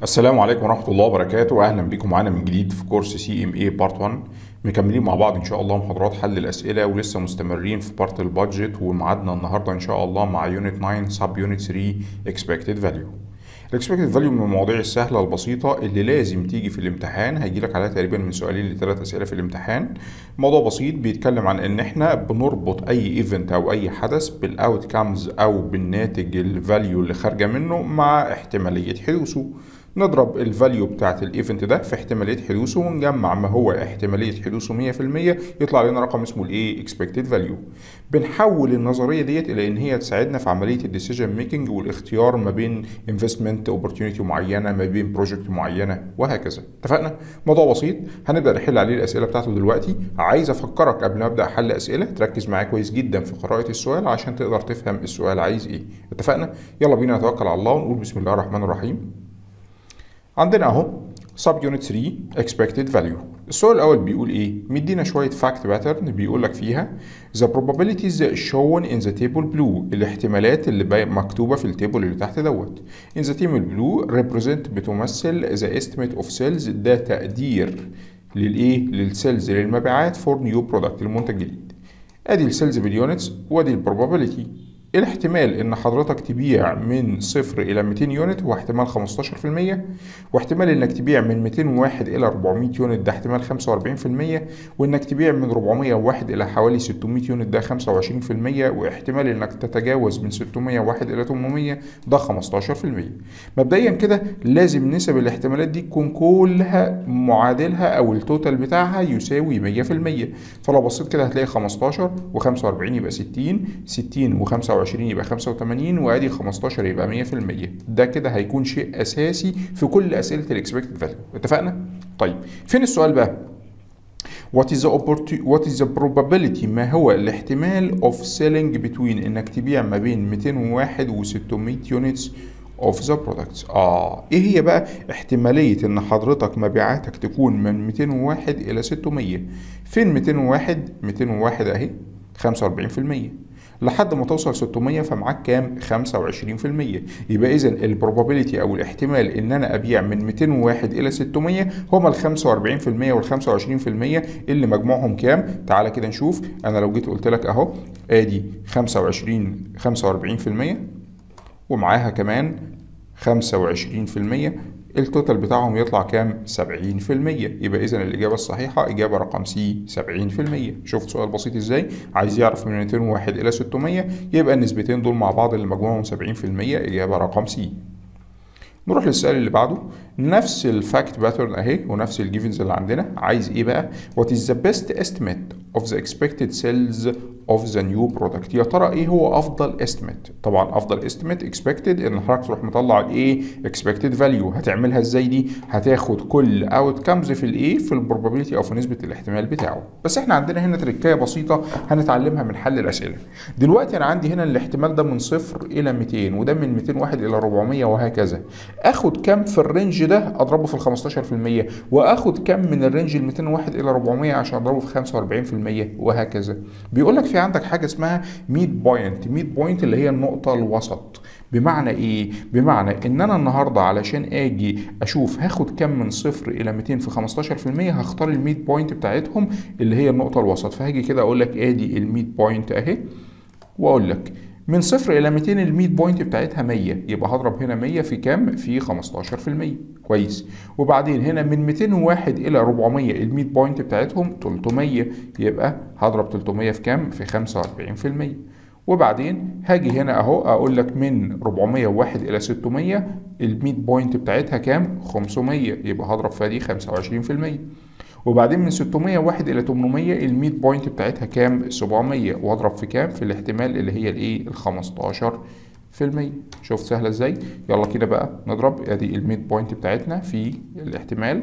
السلام عليكم ورحمة الله وبركاته أهلا بكم معانا من جديد في كورس سي ام اي بارت 1 مكملين مع بعض إن شاء الله محاضرات حل الأسئلة ولسه مستمرين في بارت البادجت وميعادنا النهاردة إن شاء الله مع يونت 9 سب يونت 3 expected value الاكسبكتد فاليو من المواضيع السهله البسيطه اللي لازم تيجي في الامتحان هيجي لك عليها تقريبا من سؤالين لثلاث اسئله في الامتحان الموضوع بسيط بيتكلم عن ان احنا بنربط اي ايفنت او اي حدث بالاوت كامز او بالناتج الفاليو اللي خارجه منه مع احتماليه حدوثه نضرب الفاليو بتاعت الايفنت ده في احتماليه حدوثه ونجمع ما هو احتماليه حدوثه 100% يطلع لنا رقم اسمه الايه اكسبكتد فاليو بنحول النظريه ديت الى ان هي تساعدنا في عمليه الديسيجن ميكنج والاختيار ما بين انفستمنت اوبورتيونيتي معينه ما بين بروجكت معينه وهكذا اتفقنا موضوع بسيط هنبدا نحل عليه الاسئله بتاعته دلوقتي عايز افكرك قبل ما ابدا حل اسئله تركز معايا كويس جدا في قراءه السؤال عشان تقدر تفهم السؤال عايز ايه اتفقنا يلا بينا نتوكل على الله ونقول بسم الله الرحمن الرحيم عندنا اهو سب يونت 3 expected value السؤال الاول بيقول ايه مدينا شويه فاكت باترن بيقول لك فيها the probabilities shown in the table blue الاحتمالات اللي مكتوبه في التيبل اللي تحت دوت in the table blue represent بتمثل the estimate of sales ده تقدير للايه للسيلز للمبيعات for new product المنتج الجديد ادي السيلز باليونتس وادي البروبابيلتي الاحتمال ان حضرتك تبيع من صفر الى 200 يونت هو احتمال 15% واحتمال انك تبيع من 201 الى 400 يونت ده احتمال 45% وانك تبيع من 401 الى حوالي 600 يونت ده 25% واحتمال انك تتجاوز من 601 الى 800 ده 15% مبدئيا كده لازم نسب الاحتمالات دي تكون كلها معادلها او التوتال بتاعها يساوي 100% فلو بصيت كده هتلاقي 15 و45 يبقى 60 60 و25 20 يبقى 85 وادي 15 يبقى 100% ده كده هيكون شيء اساسي في كل اسئله الاكسبكتد فاليو اتفقنا طيب فين السؤال بقى What is the what is the probability ما هو الاحتمال of selling between انك تبيع ما بين 201 و 600 units of the products اه ايه هي بقى احتماليه ان حضرتك مبيعاتك تكون من 201 الى 600 فين 201 201 اهي 45% لحد ما توصل 600 فمعاك كام 25% يبقى اذا البروبابيلتي او الاحتمال ان انا ابيع من 201 الى 600 هما ال 45% وال 25% اللي مجموعهم كام تعالى كده نشوف انا لو جيت قلت لك اهو ادي 25 45% ومعاها كمان 25% التوتال بتاعهم يطلع كام 70% يبقى اذا الاجابه الصحيحه اجابه رقم سي 70% شفت سؤال بسيط ازاي عايز يعرف من 201 الى 600 يبقى النسبتين دول مع بعض اللي مجموعهم 70% اجابه رقم سي نروح للسؤال اللي بعده نفس الفاكت باترن اهي ونفس الجيفنز اللي عندنا عايز ايه بقى what is the best estimate of the expected sales of the new product يا ترى ايه هو افضل estimate طبعا افضل estimate expected ان حضرتك تروح مطلع الايه expected value هتعملها ازاي دي هتاخد كل outcomes في الايه في البروبابيلتي او في نسبه الاحتمال بتاعه بس احنا عندنا هنا تركايه بسيطه هنتعلمها من حل الاسئله دلوقتي انا عندي هنا الاحتمال ده من صفر الى 200 وده من 201 الى 400 وهكذا اخد كام في الرينج ده اضربه في ال 15% واخد كام من الرينج ال 201 الى 400 عشان اضربه في 45% وهكذا بيقول لك في عندك حاجه اسمها ميد بوينت ميد بوينت اللي هي النقطه الوسط بمعنى ايه بمعنى ان انا النهارده علشان اجي اشوف هاخد كام من صفر الى 200 في 15% هختار الميد بوينت بتاعتهم اللي هي النقطه الوسط فهاجي كده اقول لك ادي الميد بوينت اهي واقول لك من صفر الى 200 الميد بوينت بتاعتها 100 يبقى هضرب هنا 100 في كام في 15% كويس وبعدين هنا من 201 الى 400 الميد بوينت بتاعتهم 300 يبقى هضرب 300 في كام في 45% وبعدين هاجي هنا اهو اقول لك من 401 الى 600 الميد بوينت بتاعتها كام 500 يبقى هضرب فيها دي 25% وبعدين من 601 الى 800 الميد بوينت بتاعتها كام 700 واضرب في كام في الاحتمال اللي هي الايه ال 15 في المية شوف سهلة ازاي يلا كده بقى نضرب ادي الميد بوينت بتاعتنا في الاحتمال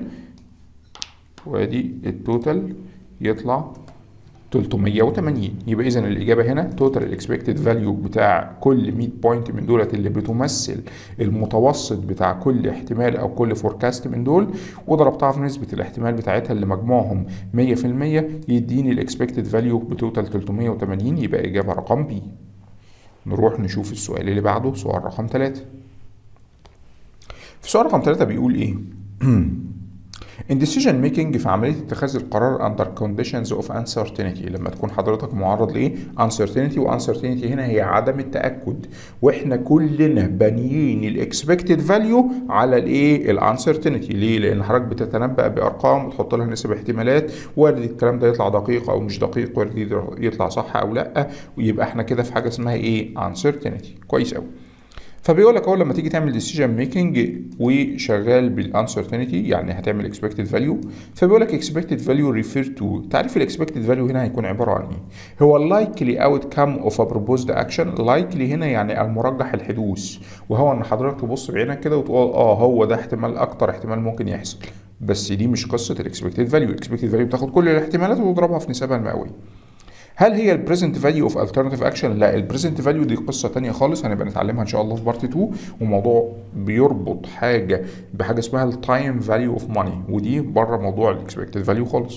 وادي التوتال يطلع 380 يبقى اذا الاجابه هنا توتال الاكسبكتد فاليو بتاع كل 100 بوينت من دولت اللي بتمثل المتوسط بتاع كل احتمال او كل فوركاست من دول وضربتها في نسبه الاحتمال بتاعتها اللي مجموعهم 100% يديني الاكسبكتد فاليو بتوتال 380 يبقى اجابه رقم بي نروح نشوف السؤال اللي بعده سؤال رقم 3 في سؤال رقم ثلاثة بيقول ايه In decision making في عملية اتخاذ القرار under conditions of uncertainty لما تكون حضرتك معرض لإيه؟ uncertainty و uncertainty هنا هي عدم التأكد واحنا كلنا بانيين ال expected value على الإيه؟ ال uncertainty ليه؟ لأن حضرتك بتتنبأ بأرقام وتحط لها نسب احتمالات وارد الكلام ده يطلع دقيق أو مش دقيق وارد يطلع صح أو لأ ويبقى احنا كده في حاجة اسمها إيه؟ uncertainty كويس أوي فبيقول لك اول لما تيجي تعمل ديسيجن ميكنج وشغال بالانسرتينتي يعني هتعمل اكسبكتد فاليو فبيقول لك اكسبكتد فاليو ريفير تو تعريف الاكسبكتد فاليو هنا هيكون عباره عن ايه هو اللايكلي اوت كام اوف ا بروبوزد اكشن لايكلي هنا يعني المرجح الحدوث وهو ان حضرتك تبص بعينك كده وتقول اه هو ده احتمال اكتر احتمال ممكن يحصل بس دي مش قصه الاكسبكتد فاليو الاكسبكتد فاليو بتاخد كل الاحتمالات وتضربها في نسبها المئويه هل هي البريزنت فاليو اوف الترناتيف اكشن لا البريزنت فاليو دي قصه تانية خالص هنبقى نتعلمها ان شاء الله في بارت 2 وموضوع بيربط حاجه بحاجه اسمها التايم فاليو اوف ماني ودي بره موضوع الاكسبكتد فاليو خالص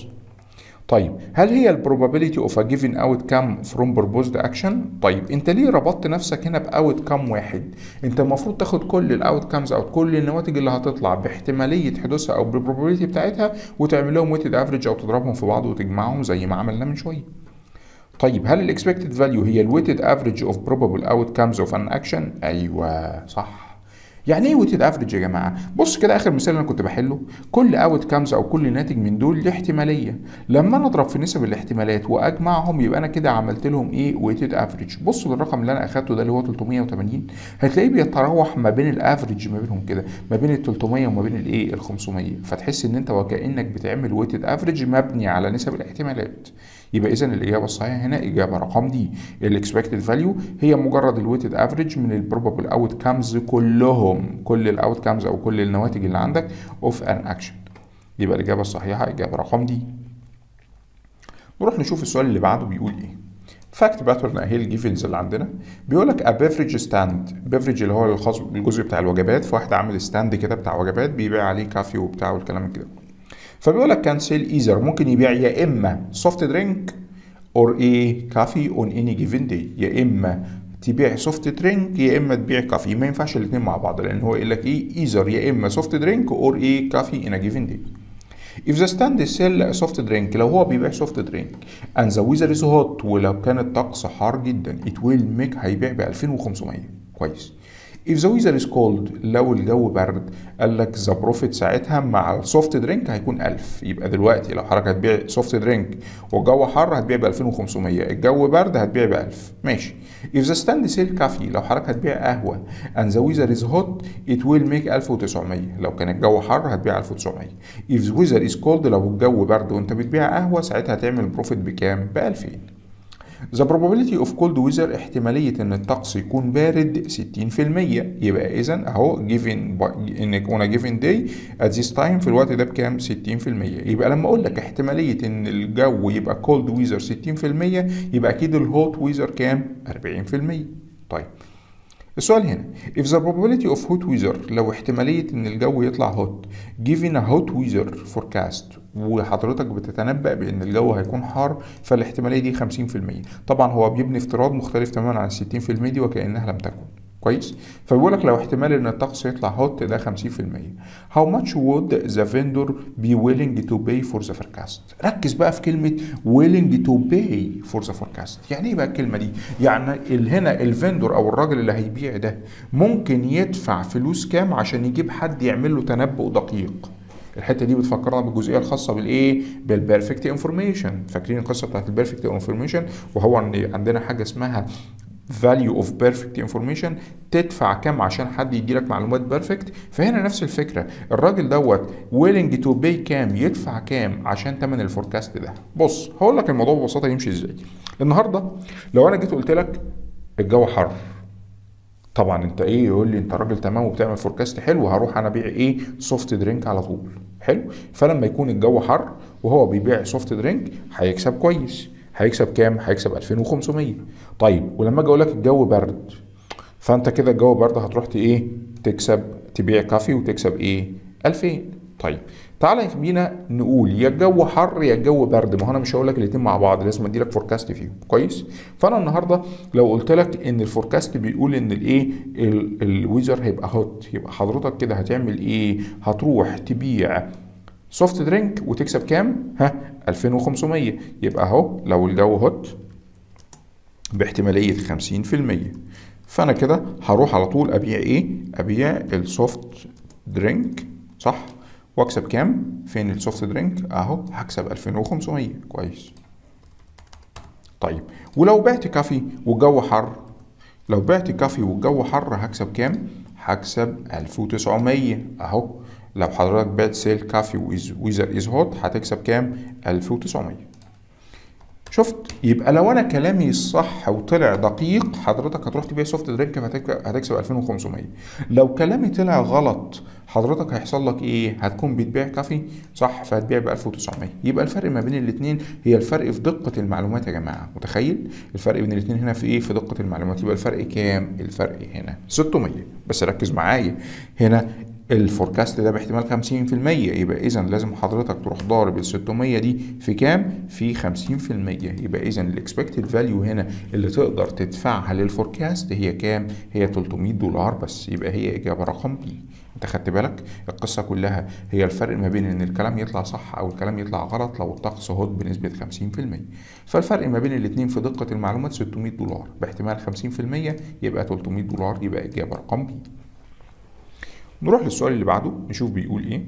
طيب هل هي البروبابيلتي اوف ا جيفن اوت كام فروم بروبوزد اكشن طيب انت ليه ربطت نفسك هنا باوت كام واحد انت المفروض تاخد كل الاوت كامز او كل النواتج اللي هتطلع باحتماليه حدوثها او بالبروبابيلتي بتاعتها وتعمل لهم ويتد افريج او تضربهم في بعض وتجمعهم زي ما عملنا من شويه طيب هل الاكسبكتد فاليو هي الويتد افريج اوف بروبابل اوت كامز اوف ان اكشن ايوه صح يعني ايه ويتد افريج يا جماعه بص كده اخر مثال انا كنت بحله كل اوت كامز او كل ناتج من دول له احتماليه لما انا اضرب في نسب الاحتمالات واجمعهم يبقى انا كده عملت لهم ايه ويتد افريج بص للرقم اللي انا اخدته ده اللي هو 380 هتلاقيه بيتراوح ما بين الافريج ما بينهم كده ما بين ال 300 وما بين الايه ال 500 فتحس ان انت وكانك بتعمل ويتد افريج مبني على نسب الاحتمالات يبقى اذا الاجابه الصحيحه هنا اجابه رقم دي الاكسبكتد فاليو هي مجرد الويتد افريج من البروبابل اوت كامز كلهم كل الاوت كامز او كل النواتج اللي عندك اوف ان اكشن يبقى الاجابه الصحيحه اجابه رقم دي نروح نشوف السؤال اللي بعده بيقول ايه فاكت باترن اهي الجيفنز اللي عندنا بيقول لك ا بيفرج ستاند بيفرج اللي هو الخاص بالجزء بتاع الوجبات فواحد عامل ستاند كده بتاع وجبات بيبيع عليه كافي وبتاع والكلام كده فبيقول لك كان سيل ايزر ممكن يبيع يا اما سوفت درينك اور ايه كافي اون اني جيفن داي يا اما تبيع سوفت درينك يا اما تبيع كافي ما ينفعش الاثنين مع بعض لان هو يقول لك ايه ايزر يا اما سوفت درينك اور ايه كافي ان ا جيفن داي If the stand sell soft drink لو هو بيبيع soft drink and the weather is hot ولو كان الطقس حار جدا it will make هيبيع ب 2500 كويس If the weather is cold لو الجو برد قال لك the profit ساعتها مع السوفت درينك هيكون 1000 يبقى دلوقتي لو حضرتك هتبيع سوفت درينك والجو حر هتبيع ب 2500 الجو برد هتبيع ب 1000 ماشي If the stand sell coffee لو حضرتك هتبيع قهوة and the weather is hot it will make 1900 لو كان الجو حر هتبيع 1900 If the weather is cold لو الجو برد وانت بتبيع قهوة ساعتها هتعمل بروفيت بكام؟ ب 2000 The probability of cold weather احتمالية إن الطقس يكون بارد 60% يبقى إذا أهو given by إن on a given day at this time في الوقت ده بكام 60% يبقى لما أقول لك احتمالية إن الجو يبقى cold weather 60% يبقى أكيد الهوت weather كام 40% طيب السؤال هنا if the probability of hot weather لو احتمالية ان الجو يطلع hot given a hot weather forecast وحضرتك بتتنبأ بان الجو هيكون حار فالاحتمالية دي 50% طبعا هو بيبني افتراض مختلف تماما عن 60% دي وكأنها لم تكن كويس فبيقول لك لو احتمال ان الطقس يطلع هوت ده 50% how much would the vendor be willing to pay for the forecast ركز بقى في كلمه willing to pay for the forecast يعني ايه بقى الكلمه دي يعني هنا الفندور او الراجل اللي هيبيع ده ممكن يدفع فلوس كام عشان يجيب حد يعمل له تنبؤ دقيق الحته دي بتفكرنا بالجزئيه الخاصه بالايه بالبيرفكت انفورميشن فاكرين القصه بتاعت البيرفكت انفورميشن وهو ان عندنا حاجه اسمها value of perfect information تدفع كام عشان حد يديلك معلومات بيرفكت فهنا نفس الفكره الراجل دوت willing to pay كام يدفع كام عشان تمن الفوركاست ده بص هقول لك الموضوع ببساطه يمشي ازاي النهارده لو انا جيت قلت لك الجو حر طبعا انت ايه يقول لي انت راجل تمام وبتعمل فوركاست حلو هروح انا ابيع ايه سوفت درينك على طول حلو فلما يكون الجو حر وهو بيبيع سوفت درينك هيكسب كويس هيكسب كام؟ هيكسب 2500 طيب ولما اجي اقول لك الجو برد فانت كده الجو برد هتروح ايه؟ تكسب تبيع كافي وتكسب ايه؟ 2000 طيب تعالى بينا نقول يا الجو حر يا الجو برد ما هو انا مش هقول لك الاثنين مع بعض لازم ادي لك فوركاست فيهم كويس فانا النهارده لو قلت لك ان الفوركاست بيقول ان الايه الويزر هيبقى هوت يبقى حضرتك كده هتعمل ايه هتروح تبيع سوفت درينك وتكسب كام ها 2500 يبقى اهو لو الجو هوت باحتماليه 50% فانا كده هروح على طول ابيع ايه ابيع السوفت درينك صح واكسب كام فين السوفت درينك اهو هكسب 2500 كويس طيب ولو بعت كافي والجو حر لو بعت كافي والجو حر هكسب كام هكسب 1900 اهو لو حضرتك بعت سيل كافي ويزر از هوت هتكسب كام 1900 شفت يبقى لو انا كلامي صح وطلع دقيق حضرتك هتروح تبيع سوفت درينك هتكسب 2500 لو كلامي طلع غلط حضرتك هيحصل لك ايه هتكون بتبيع كافي صح فهتبيع ب 1900 يبقى الفرق ما بين الاثنين هي الفرق في دقه المعلومات يا جماعه متخيل الفرق بين الاثنين هنا في ايه في دقه المعلومات يبقى الفرق كام الفرق هنا 600 بس ركز معايا هنا الفوركاست ده باحتمال 50% يبقى اذا لازم حضرتك تروح ضارب ال 600 دي في كام؟ في 50% يبقى اذا الاكسبكتد فاليو هنا اللي تقدر تدفعها للفوركاست هي كام؟ هي 300 دولار بس يبقى هي اجابه رقم بي انت خدت بالك القصه كلها هي الفرق ما بين ان الكلام يطلع صح او الكلام يطلع غلط لو الطقس هوت بنسبه 50% فالفرق ما بين الاثنين في دقه المعلومات 600 دولار باحتمال 50% يبقى 300 دولار يبقى اجابه رقم بي نروح للسؤال اللي بعده نشوف بيقول ايه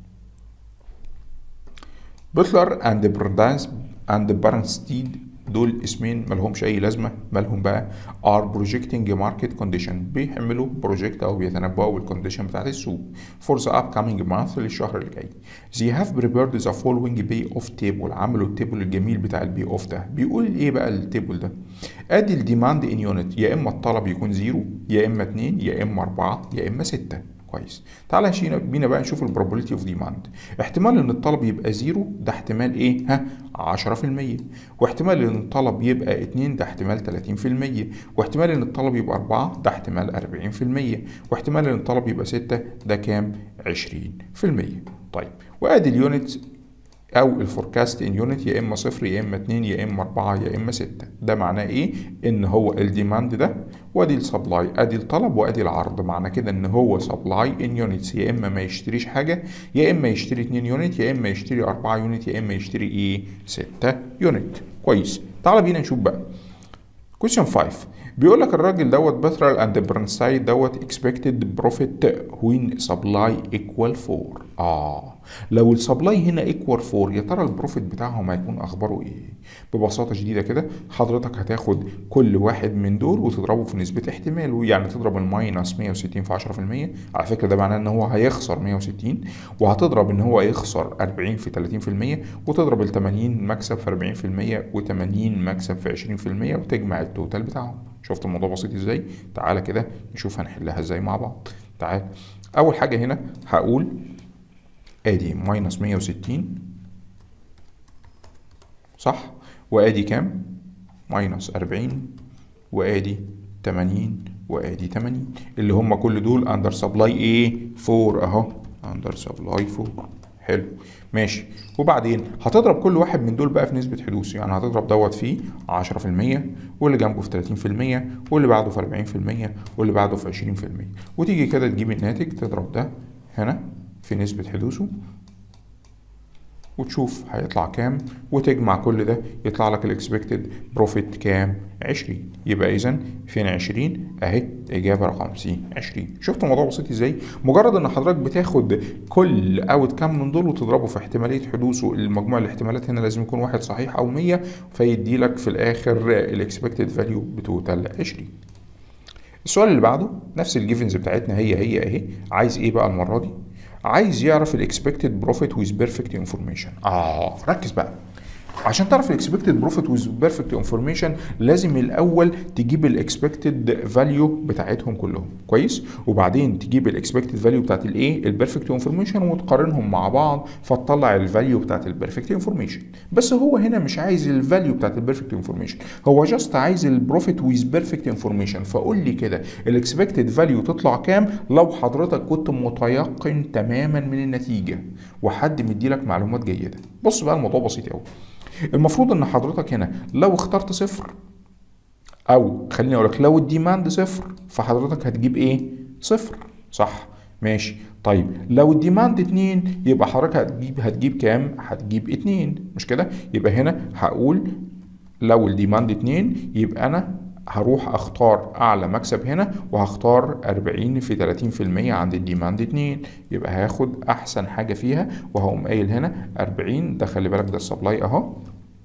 بوتلر اند برندانس اند بارنستيد دول اسمين ملهمش اي لازمه مالهم بقى ار بروجيكتنج ماركت كونديشن بيعملوا بروجكت او بيتنبؤوا بالكونديشن بتاعت السوق فور ذا اب كامينج مانث للشهر اللي جاي زي هاف بريبيرد ذا فولوينج بي اوف تيبل عملوا التيبل الجميل بتاع البي اوف ده بيقول ايه بقى التيبل ده ادي الديماند ان يونت يا اما الطلب يكون زيرو يا اما اتنين يا اما اربعه يا اما سته كويس تعالى بينا بقى نشوف البروبابيلتي اوف ديماند احتمال ان الطلب يبقى زيرو ده احتمال ايه ها 10% واحتمال ان الطلب يبقى 2 ده احتمال 30% واحتمال ان الطلب يبقى 4 ده احتمال 40% واحتمال ان الطلب يبقى 6 ده كام 20% طيب وادي اليونت او الفوركاست ان يونت يا اما صفر يا اما اتنين يا اما اربعة يا اما ستة ده معناه ايه ان هو الديماند ده وادي السبلاي ادي الطلب وادي العرض معنى كده ان هو سبلاي ان يونتس يا اما ما يشتريش حاجة يا اما يشتري اتنين يونت يا اما يشتري اربعة يونت يا اما يشتري ايه ستة يونت كويس تعال بينا نشوف بقى كويشن 5 بيقول لك الراجل دوت باترال اند برنسايد دوت اكسبكتد بروفيت وين سبلاي ايكوال 4 اه لو السبلاي هنا ايكوال 4 يا ترى البروفيت بتاعهم هيكون اخباره ايه ببساطه شديده كده حضرتك هتاخد كل واحد من دول وتضربه في نسبه احتماله يعني تضرب الماينس 160 في 10% على فكره ده معناه ان هو هيخسر 160 وهتضرب ان هو يخسر 40 في 30% وتضرب ال 80 مكسب في 40% و80 مكسب في 20% وتجمع التوتال بتاعهم شفت الموضوع بسيط ازاي تعالى كده نشوف هنحلها ازاي مع بعض تعال اول حاجه هنا هقول ادي ماينس 160 صح وادي كام ماينس 40 وادي 80 وادي 80 اللي هم كل دول اندر سبلاي ايه 4 اهو اندر سبلاي 4 حلو ماشي وبعدين هتضرب كل واحد من دول بقى في نسبة حدوث يعني هتضرب دوت فيه 10% واللي جنبه في 30% واللي بعده في 40% واللي بعده في 20% وتيجي كده تجيب الناتج تضرب ده هنا في نسبة حدوثه وتشوف هيطلع كام وتجمع كل ده يطلع لك الاكسبكتد بروفيت كام 20 يبقى اذا فين 20 اهي اجابه رقم سي 20 شفت الموضوع بسيط ازاي مجرد ان حضرتك بتاخد كل اوت كام من دول وتضربه في احتماليه حدوثه المجموع الاحتمالات هنا لازم يكون واحد صحيح او 100 فيدي لك في الاخر الاكسبكتد فاليو بتوتال 20 السؤال اللي بعده نفس الجيفنز بتاعتنا هي هي اهي عايز ايه بقى المره دي عايز يعرف الاكسبكتد بروفيت ويز بيرفكت انفورميشن اه ركز بقى عشان تعرف الاكسبكتد بروفيت ويز بيرفكت انفورميشن لازم الاول تجيب الاكسبكتد فاليو بتاعتهم كلهم كويس وبعدين تجيب الاكسبكتد فاليو بتاعت الايه البيرفكت انفورميشن وتقارنهم مع بعض فتطلع الفاليو بتاعت البيرفكت انفورميشن بس هو هنا مش عايز الفاليو بتاعت البيرفكت انفورميشن هو جاست عايز البروفيت ويز بيرفكت انفورميشن فقول لي كده الاكسبكتد فاليو تطلع كام لو حضرتك كنت متيقن تماما من النتيجه وحد مديلك معلومات جيده بص بقى الموضوع بسيط قوي المفروض ان حضرتك هنا لو اخترت صفر او خليني اقول لك لو الديماند صفر فحضرتك هتجيب ايه صفر صح ماشي طيب لو الديماند اتنين يبقى حضرتك هتجيب هتجيب كام هتجيب اتنين مش كده يبقى هنا هقول لو الديماند اتنين يبقى انا هروح اختار اعلى مكسب هنا وهختار 40 في 30% عند الديماند 2 يبقى هاخد احسن حاجه فيها وهقوم قايل هنا 40 ده خلي بالك ده السبلاي اهو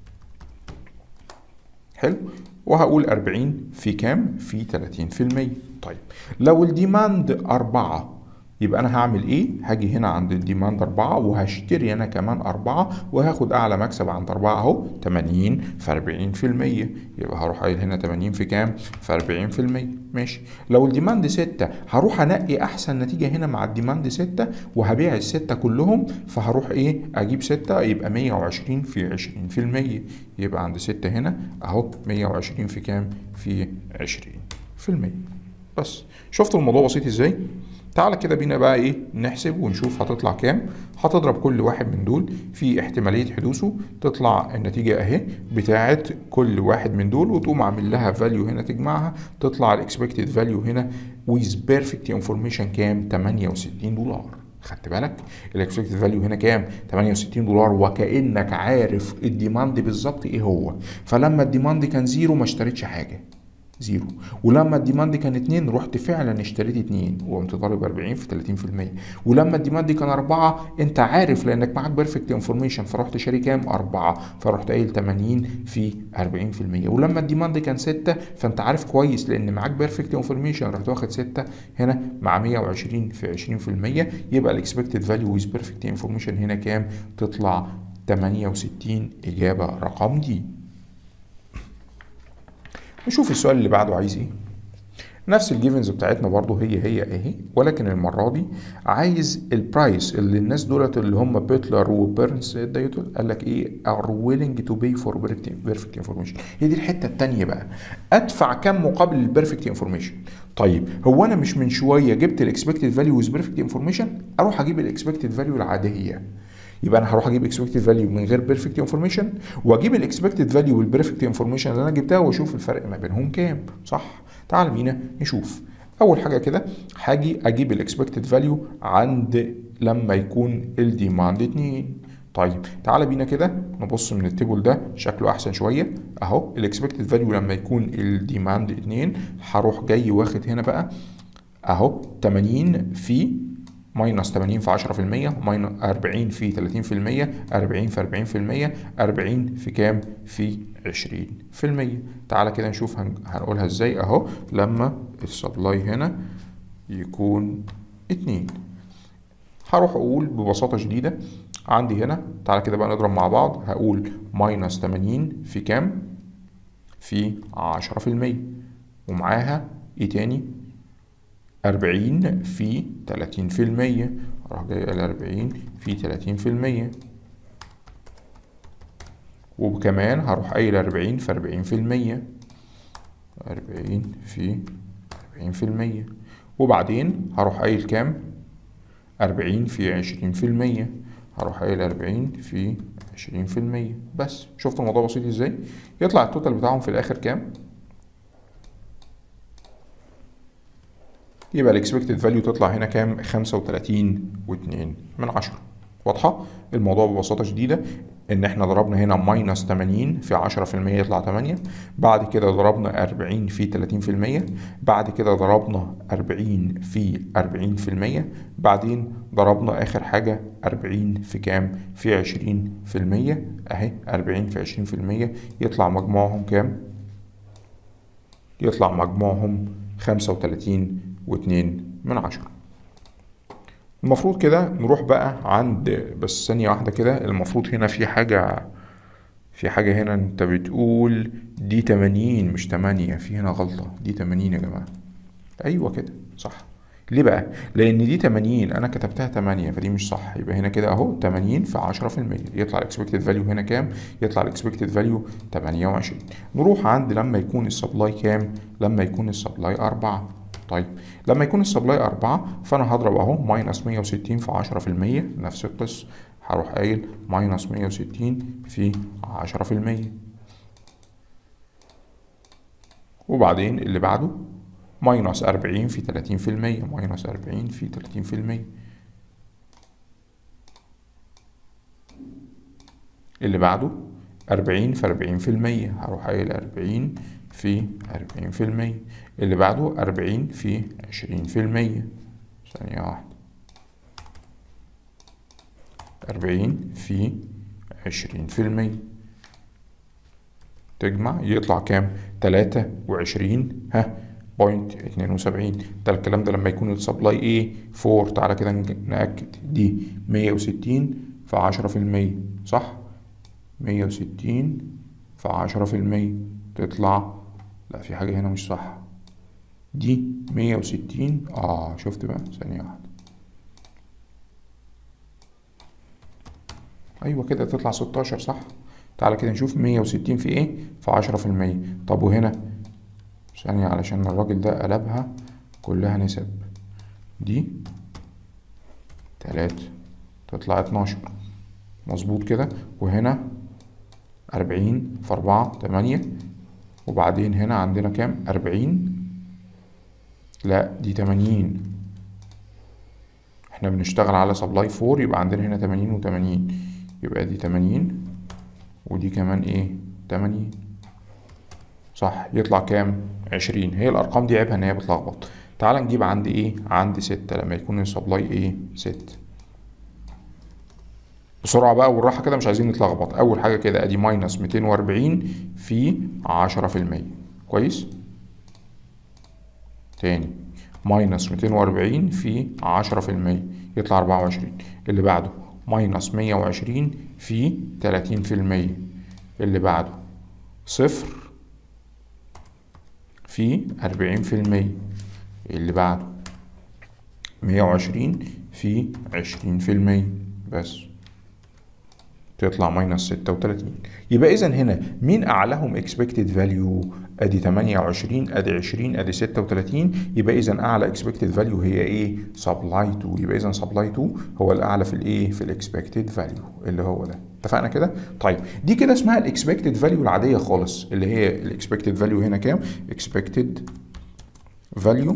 حلو وهقول 40 في كام في 30% طيب لو الديماند 4 يبقى انا هعمل ايه هاجي هنا عند الديماند 4 وهشتري انا كمان 4 وهاخد اعلى مكسب عند 4 اهو 80 في 40% يبقى هروح قايل هنا 80 في كام في 40% ماشي لو الديماند 6 هروح انقي احسن نتيجه هنا مع الديماند 6 وهبيع الستة كلهم فهروح ايه اجيب 6 يبقى 120 في 20% يبقى عند 6 هنا اهو 120 في كام في 20% بس شفتوا الموضوع بسيط ازاي تعالى كده بينا بقى ايه نحسب ونشوف هتطلع كام هتضرب كل واحد من دول في احتمالية حدوثه تطلع النتيجة اهي بتاعة كل واحد من دول وتقوم عامل لها فاليو هنا تجمعها تطلع الاكسبكتد فاليو هنا with perfect information كام 68 دولار خدت بالك الاكسبكتد فاليو هنا كام 68 دولار وكانك عارف الديماند بالظبط ايه هو فلما الديماند كان زيرو ما اشتريتش حاجه زيرو ولما الديماند كان اتنين رحت فعلا اشتريت اتنين وقمت ضارب 40 في 30% ولما الديماند كان أربعة انت عارف لانك معاك بيرفكت انفورميشن فرحت شاري كام أربعة فرحت قايل 80 في 40% ولما الديماند كان ستة فانت عارف كويس لان معاك بيرفكت انفورميشن رحت واخد ستة هنا مع 120 في 20% يبقى الاكسبكتد فاليو ويز بيرفكت انفورميشن هنا كام تطلع 68 إجابة رقم دي نشوف السؤال اللي بعده عايز ايه نفس الجيفنز بتاعتنا برضو هي هي اهي ولكن المره دي عايز البرايس اللي الناس دولت اللي هم بيتلر وبيرنس دايتول قال لك ايه ار ويلنج تو باي فور بيرفكت انفورميشن هي دي الحته الثانيه بقى ادفع كم مقابل البيرفكت انفورميشن طيب هو انا مش من شويه جبت الاكسبكتد فاليو ويز بيرفكت انفورميشن اروح اجيب الاكسبكتد فاليو العاديه يبقى انا هروح اجيب اكسبكتد فاليو من غير بيرفكت انفورميشن واجيب الاكسبكتد فاليو والبيرفكت انفورميشن اللي انا جبتها واشوف الفرق ما بينهم كام صح تعال بينا نشوف اول حاجه كده هاجي اجيب الاكسبكتد فاليو عند لما يكون الديماند 2 طيب تعالى بينا كده نبص من التيبل ده شكله احسن شويه اهو الاكسبكتد فاليو لما يكون الديماند 2 هروح جاي واخد هنا بقى اهو 80 في ماينس 80 في 10% ماينس 40 في 30% 40 في 40% 40 في كام في 20% تعالى كده نشوف هنقولها ازاي اهو لما السبلاي هنا يكون 2 هروح اقول ببساطة شديدة عندي هنا تعالى كده بقى نضرب مع بعض هقول ماينس 80 في كام في 10% ومعاها ايه تاني أربعين في تلاتين في المية راح جاي قال أربعين في تلاتين في المية وكمان هروح قايل أربعين في أربعين في المية أربعين في أربعين في المية وبعدين هروح قايل كام أربعين في عشرين في المية هروح قايل أربعين في عشرين في المية بس شفتوا الموضوع بسيط ازاي يطلع التوتال بتاعهم في الآخر كام يبقى الاكسبكتد فاليو تطلع هنا كام 35 و2 من 10 واضحة الموضوع ببساطة شديدة ان احنا ضربنا هنا ماينس 80 في 10% يطلع 8 بعد كده ضربنا 40 في 30% بعد كده ضربنا 40 في 40% بعدين ضربنا اخر حاجة 40 في كام في 20% اهي 40 في 20% يطلع مجموعهم كام يطلع مجموعهم 35 واتنين من عشرة المفروض كده نروح بقى عند بس ثانية واحدة كده المفروض هنا في حاجة في حاجة هنا انت بتقول دي 80 مش 8 في هنا غلطة دي 80 يا جماعة ايوه كده صح ليه بقى؟ لأن دي 80 أنا كتبتها 8 فدي مش صح يبقى هنا كده أهو 80 في 10% يطلع الإكسبكتد فاليو هنا كام؟ يطلع الإكسبكتد فاليو 28 نروح عند لما يكون السبلاي كام؟ لما يكون السبلاي 4 طيب لما يكون السبلاي 4 فأنا هضرب أهو ماينس 160 في 10% نفس القصة هروح قايل ماينس 160 في 10% وبعدين اللي بعده ماينس أربعين في تلاتين في المية ماينس أربعين في تلاتين في المية اللي بعده أربعين في أربعين في المية هروح قايل أربعين في أربعين في المية اللي بعده أربعين في عشرين في المية ثانية واحدة أربعين في عشرين في المية تجمع يطلع كام؟ تلاتة وعشرين ها بوينت اتنين وسبعين ده الكلام ده لما يكون السبلاي ايه فور تعالى كده نأكد دي مية وستين في عشرة في المية صح مية وستين في عشرة في المية تطلع لا في حاجة هنا مش صح دي مية وستين اه شفت بقى ثانية واحدة ايوه كده تطلع ستاشر صح تعالى كده نشوف مية وستين في ايه في عشرة في المية طب وهنا ثانية علشان الراجل ده قلبها كلها نسب دي تلاتة تطلع اتناشر مظبوط كده وهنا أربعين في أربعة تمانية وبعدين هنا عندنا كام أربعين لا دي تمانين احنا بنشتغل على سبلاي فور يبقى عندنا هنا تمانين وتمانين يبقى دي تمانين ودي كمان ايه تمانين صح يطلع كام عشرين هي الارقام دي عيبها ان هي بتلخبط تعال نجيب عندي ايه عندي ستة لما يكون السبلاي ايه ستة بسرعة بقى والراحة كده مش عايزين نتلخبط أول حاجة كده أدي ماينس ميتين وأربعين في عشرة في المية كويس تاني ماينس ميتين وأربعين في عشرة في المية يطلع أربعة وعشرين اللي بعده ماينس مية وعشرين في تلاتين في المية اللي بعده صفر في أربعين في المية اللي بعده مية وعشرين في عشرين في المية بس تطلع ماينس ستة وتلاتين يبقى إذا هنا مين أعلاهم expected value أدي تمانية وعشرين أدي عشرين أدي ستة وتلاتين يبقى إذا أعلى expected value هي إيه؟ supply to يبقى إذا supply to هو الأعلى في الإيه؟ في ال expected value اللي هو ده اتفقنا كده؟ طيب دي كده اسمها ال expected value العادية خالص اللي هي ال expected value هنا كام؟ expected value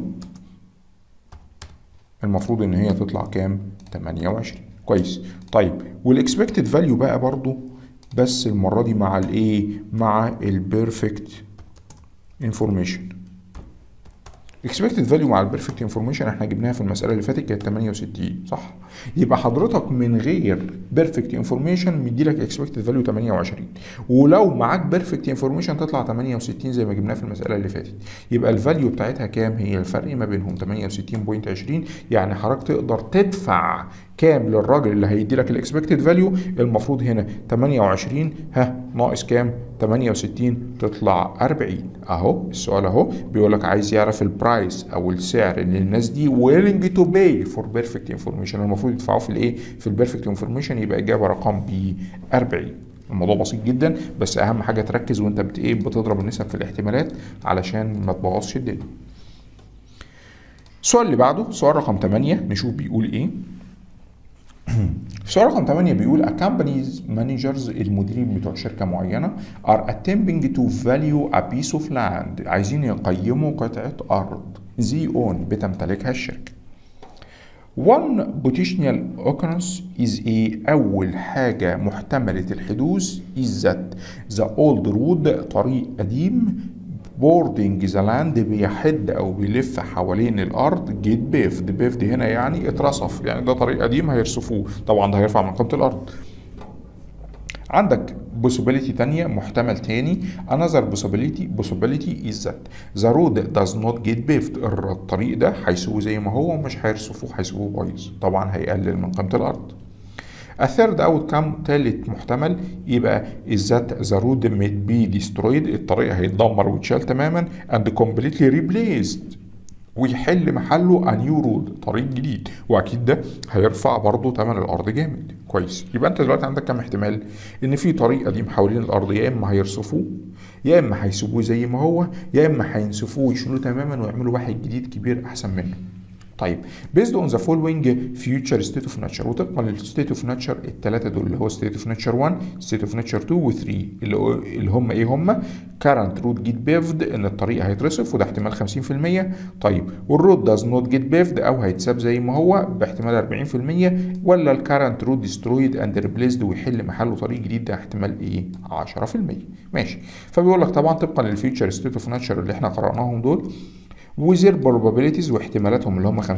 المفروض إن هي تطلع كام؟ تمانية وعشرين كويس طيب والاكسبكتد فاليو بقى برضو بس المره دي مع الايه مع البيرفكت انفورميشن الاكسبكتد فاليو مع البيرفكت انفورميشن احنا جبناها في المساله اللي فاتت كانت 68 صح يبقى حضرتك من غير بيرفكت انفورميشن مديلك اكسبكتد فاليو 28 ولو معاك بيرفكت انفورميشن تطلع 68 زي ما جبناها في المساله اللي فاتت يبقى الفاليو بتاعتها كام هي الفرق ما بينهم 68.20 يعني حضرتك تقدر تدفع كام للراجل اللي هيدي لك الاكسبكتد فاليو المفروض هنا 28 ها ناقص كام 68 تطلع 40 اهو السؤال اهو بيقول لك عايز يعرف البرايس او السعر اللي الناس دي willing to pay for perfect information المفروض يدفعوه في الايه في البيرفكت انفورميشن يبقى اجابه رقم ب 40 الموضوع بسيط جدا بس اهم حاجه تركز وانت بت ايه بتضرب النسب في الاحتمالات علشان ما تبوظش الدنيا السؤال اللي بعده سؤال رقم 8 نشوف بيقول ايه السؤال رقم 8 بيقول a company's managers المديرين بتوع شركة معينة are attempting to value a piece of land عايزين يقيموا قطعة أرض they own بتمتلكها الشركة One potential occurrence is a أول حاجة محتملة الحدوث is that the old road طريق قديم بوردنج ذا لاند بيحد او بيلف حوالين الارض جيت بيفد بيفد هنا يعني اترصف يعني ده طريق قديم هيرصفوه طبعا ده هيرفع من قيمه الارض عندك possibility تانية محتمل تاني another possibility possibility is that the road does not get paved الطريق ده هيسوه زي ما هو ومش هيرصفوه هيسوه بايظ طبعا هيقلل من قيمة الأرض الثيرد اوت كام تالت محتمل يبقى is that the road may be destroyed الطريق هيتدمر ويتشال تماما and completely replaced ويحل محله a new road طريق جديد واكيد ده هيرفع برضه ثمن الارض جامد كويس يبقى انت دلوقتي عندك كام احتمال ان في طريق قديم حوالين الارض يا اما هيرصفوه يا اما هيسيبوه زي ما هو يا اما هينسفوه ويشيلوه تماما ويعملوا واحد جديد كبير احسن منه طيب based on the following future state of nature وطبقا للستيت اوف ناتشر الثلاثه دول اللي هو state of nature 1 state of nature 2 و 3 اللي, هو اللي هم ايه هم current road get paved ان الطريق هيترصف وده احتمال 50% طيب والرود does not get paved او هيتساب زي ما هو باحتمال 40% ولا الكارنت رود destroyed and replaced ويحل محله طريق جديد ده احتمال ايه 10% ماشي فبيقول لك طبعا طبقا للفيوتشر ستيت اوف ناتشر اللي احنا قرأناهم دول وزير probabilities واحتمالاتهم اللي هم 50% 40%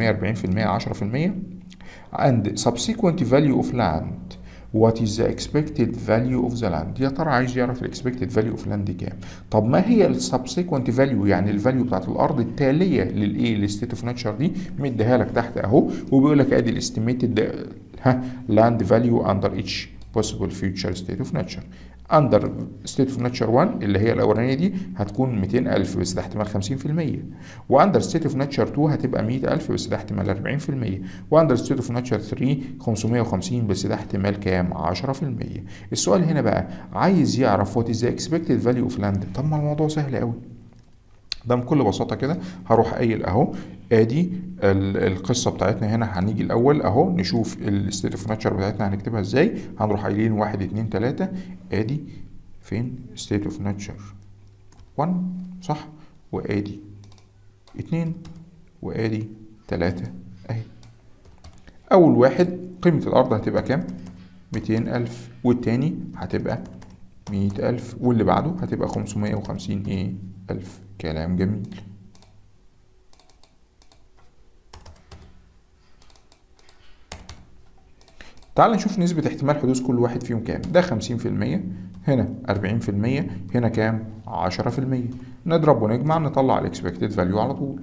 10% and subsequent value of land what is the expected value of the land يا ترى عايز يعرف ال expected value of land كام طب ما هي ال subsequent value يعني الفاليو بتاعت الارض التاليه للايه للستيت اوف ناتشر دي مديها لك تحت اهو وبيقول لك ادي الاستيميتد ها land value under each possible future state of nature اندر ستيت اوف ناتشر 1 اللي هي الاولانيه دي هتكون 200000 بس ده احتمال 50% واندر ستيت اوف ناتشر 2 هتبقى 100000 بس ده احتمال 40% واندر ستيت اوف ناتشر 3 550 بس ده احتمال كام 10% السؤال هنا بقى عايز يعرف وات از ذا اكسبكتد فاليو اوف لاند طب ما الموضوع سهل قوي ده بكل بساطة كده هروح قايل اهو ادي القصة بتاعتنا هنا هنيجي الاول اهو نشوف الستيت اوف ناتشر بتاعتنا هنكتبها ازاي هنروح قايلين واحد اتنين تلاتة ادي فين ستيت اوف ناتشر 1 صح وادي اتنين وادي تلاتة اهي اول واحد قيمة الارض هتبقى كام ميتين الف والتاني هتبقى مية الف واللي بعده هتبقى خمسمية وخمسين ايه الف كلام جميل تعال نشوف نسبة احتمال حدوث كل واحد فيهم كام ده خمسين في المية هنا أربعين في المية هنا كام عشرة في المية نضرب ونجمع نطلع الاكسبكتد فاليو على طول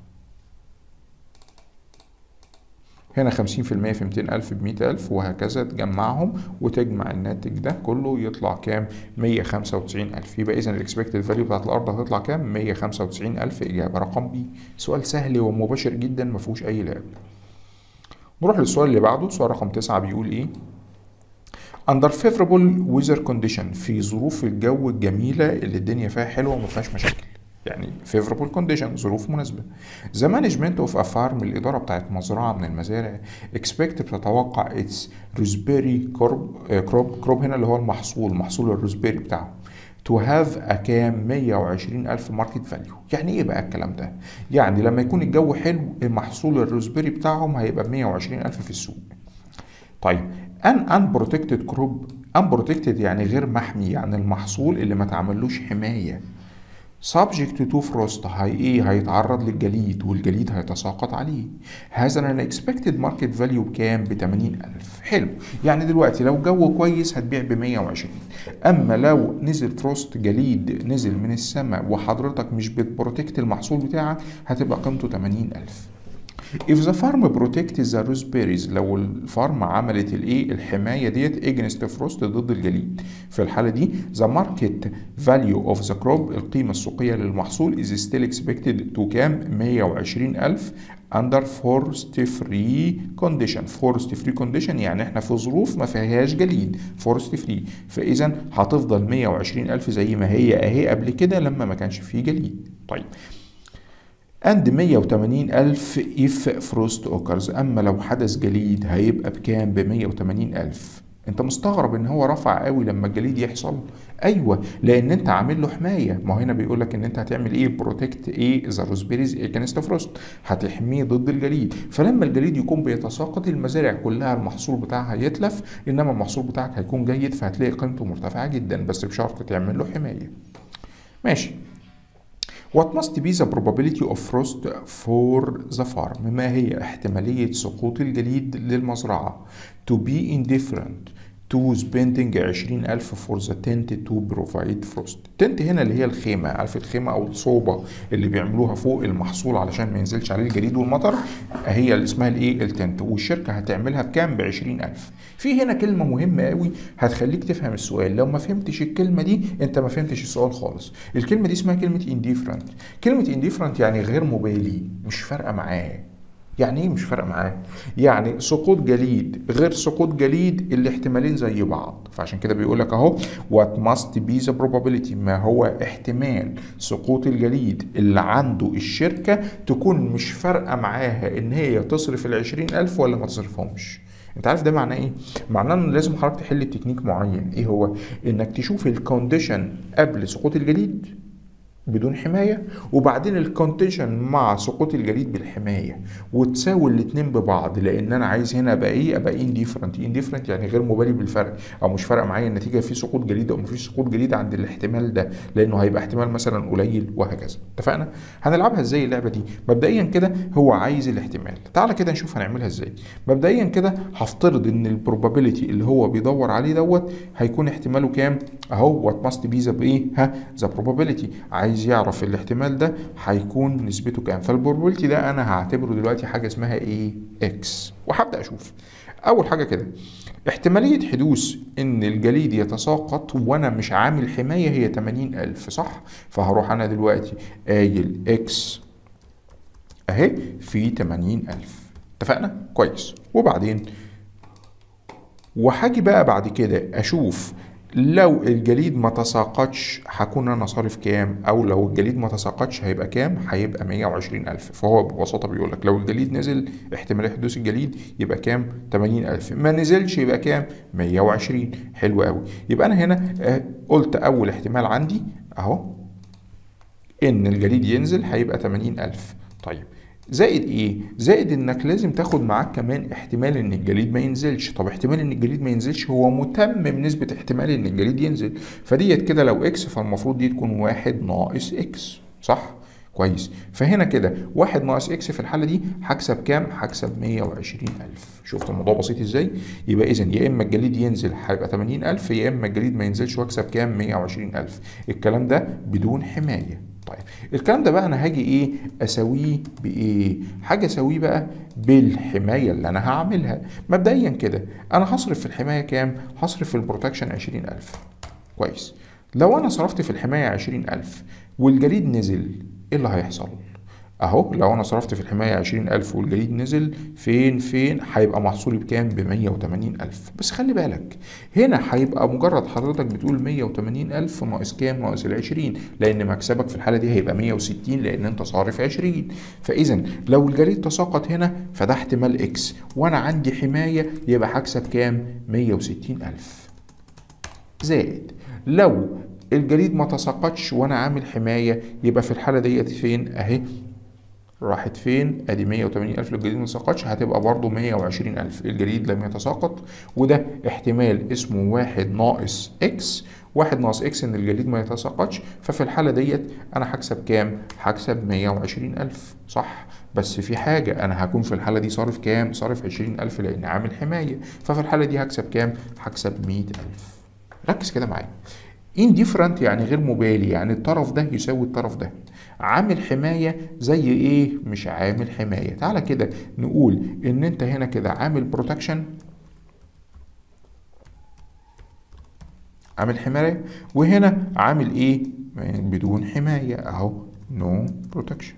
هنا خمسين في المية في ميتين ألف بمية ألف وهكذا تجمعهم وتجمع الناتج ده كله يطلع كام مية خمسة وتسعين ألف يبقى إذا الإكسبكتد فاليو بتاعت الأرض هتطلع كام مية خمسة وتسعين ألف إجابة رقم بي سؤال سهل ومباشر جدا مفهوش أي لعب نروح للسؤال اللي بعده سؤال رقم تسعة بيقول إيه under favorable weather condition في ظروف الجو الجميلة اللي الدنيا فيها حلوة وما فيهاش مشاكل يعني favorable condition ظروف مناسبة the management of a farm الإدارة بتاعت مزرعة من المزارع expect بتتوقع its raspberry crop crop crop هنا اللي هو المحصول محصول الروزبيري بتاعه to have a كام 120 ألف ماركت فاليو يعني إيه بقى الكلام ده؟ يعني لما يكون الجو حلو محصول الروزبيري بتاعهم هيبقى 120 ألف في السوق طيب ان unprotected crop unprotected يعني غير محمي يعني المحصول اللي ما تعملوش حماية subject to frost هي ايه هيتعرض للجليد والجليد هيتساقط عليه هذا انا expected market value بكام ب 80000 حلو يعني دلوقتي لو جو كويس هتبيع ب 120 اما لو نزل فروست جليد نزل من السماء وحضرتك مش بتبروتكت المحصول بتاعك هتبقى قيمته 80000 if the farm protects the raspberries لو الفارم عملت الايه الحمايه ديت against frost ضد الجليد في الحاله دي the market value of the crop القيمه السوقيه للمحصول is still expected to كام 120000 under forest free condition forest free condition يعني احنا في ظروف ما فيهاش جليد forest free فاذا هتفضل 120000 زي ما هي اهي قبل كده لما ما كانش فيه جليد طيب and 180 ألف if frost occurs أما لو حدث جليد هيبقى بكام ب 180 ألف انت مستغرب ان هو رفع قوي لما الجليد يحصل ايوه لان انت عامل له حمايه ما هو هنا بيقول لك ان انت هتعمل ايه بروتكت ايه ذا روزبيريز اجينست فروست هتحميه ضد الجليد فلما الجليد يكون بيتساقط المزارع كلها المحصول بتاعها يتلف انما المحصول بتاعك هيكون جيد فهتلاقي قيمته مرتفعه جدا بس بشرط تعمل له حمايه ماشي What must be the probability of frost for the farm؟ ما هي احتمالية سقوط الجليد للمزرعة؟ To be indifferent to spending 20000 for the tent to provide frost التنت هنا اللي هي الخيمة عارف الخيمة أو الصوبة اللي بيعملوها فوق المحصول علشان ما ينزلش عليه الجليد والمطر هي اللي اسمها الايه التنت والشركة هتعملها بكام ب 20000 في هنا كلمة مهمة قوي هتخليك تفهم السؤال لو ما فهمتش الكلمة دي انت ما فهمتش السؤال خالص الكلمة دي اسمها كلمة indifferent كلمة indifferent يعني غير مبالي مش فارقة معاه يعني ايه مش فارقه معاه؟ يعني سقوط جليد غير سقوط جليد الاحتمالين زي بعض فعشان كده بيقول لك اهو what must be the probability ما هو احتمال سقوط الجليد اللي عنده الشركه تكون مش فارقه معاها ان هي تصرف ال 20000 ولا ما تصرفهمش. انت عارف ده معناه ايه؟ معناه ان لازم حضرتك تحل تكنيك معين ايه هو؟ انك تشوف الكونديشن قبل سقوط الجليد بدون حمايه وبعدين الكونتيشن مع سقوط الجليد بالحمايه وتساوي الاثنين ببعض لان انا عايز هنا ابقى ايه ابقى انديفرنت انديفرنت يعني غير مبالي بالفرق او مش فارق معايا النتيجه في سقوط جليد او مفيش سقوط جليد عند الاحتمال ده لانه هيبقى احتمال مثلا قليل وهكذا اتفقنا هنلعبها ازاي اللعبه دي مبدئيا كده هو عايز الاحتمال تعالى كده نشوف هنعملها ازاي مبدئيا كده هفترض ان البروبابيلتي اللي هو بيدور عليه دوت هيكون احتماله كام اهو وات ماست بي ذا بايه ها ذا بروبابيلتي عايز يعرف الاحتمال ده هيكون نسبته كام فالبروبابيلتي ده انا هعتبره دلوقتي حاجه اسمها ايه اكس وهبدا اشوف اول حاجه كده احتمالية حدوث إن الجليد يتساقط وأنا مش عامل حماية هي 80000 صح؟ فهروح أنا دلوقتي قايل إكس أهي في 80000 اتفقنا؟ كويس وبعدين وهاجي بقى بعد كده أشوف لو الجليد ما تساقطش هكون انا صارف كام او لو الجليد ما تساقطش هيبقى كام هيبقى 120 الف فهو ببساطه بيقول لك لو الجليد نزل احتمال حدوث الجليد يبقى كام 80 الف ما نزلش يبقى كام 120 حلو قوي يبقى انا هنا آه قلت اول احتمال عندي اهو ان الجليد ينزل هيبقى 80 الف طيب زائد ايه؟ زائد انك لازم تاخد معاك كمان احتمال ان الجليد ما ينزلش، طب احتمال ان الجليد ما ينزلش هو متمم نسبة احتمال ان الجليد ينزل، فديت كده لو اكس فالمفروض دي تكون واحد ناقص اكس، صح؟ كويس، فهنا كده واحد ناقص اكس في الحالة دي هكسب كام؟ هكسب 120000 شفت الموضوع بسيط ازاي؟ يبقى اذا يا اما الجليد ينزل هيبقى 80000 يا اما الجليد ما ينزلش واكسب كام؟ 120000 الكلام ده بدون حماية طيب الكلام ده بقى انا هاجي ايه اسويه بايه حاجه اسويه بقى بالحمايه اللي انا هعملها مبدئيا كده انا هصرف في الحمايه كام هصرف في البروتكشن 20000 كويس لو انا صرفت في الحمايه 20000 والجليد نزل ايه اللي هيحصل اهو لو انا صرفت في الحمايه 20000 والجليد نزل فين فين هيبقى محصولي بكام ب 180000 بس خلي بالك هنا هيبقى مجرد حضرتك بتقول 180000 ناقص كام ناقص ال 20 لان مكسبك في الحاله دي هيبقى 160 لان انت صارف 20 فاذا لو الجليد تساقط هنا فده احتمال اكس وانا عندي حمايه يبقى هكسب كام 160000 زائد لو الجليد ما تساقطش وانا عامل حمايه يبقى في الحاله ديت فين اهي راحت فين ادي 180 الف للجليد ما تساقطش هتبقى برضو 120 الف الجليد لم يتساقط وده احتمال اسمه واحد ناقص اكس واحد ناقص اكس ان الجليد ما يتساقطش ففي الحاله ديت انا هكسب كام هكسب 120 الف صح بس في حاجه انا هكون في الحاله دي صارف كام صارف 20 الف لان عامل حمايه ففي الحاله دي هكسب كام هكسب 100 الف ركز كده معايا indifferent يعني غير مبالي يعني الطرف ده يساوي الطرف ده عامل حماية زي ايه مش عامل حماية تعالى كده نقول ان انت هنا كده عامل بروتكشن عامل حماية وهنا عامل ايه بدون حماية اهو نو no بروتكشن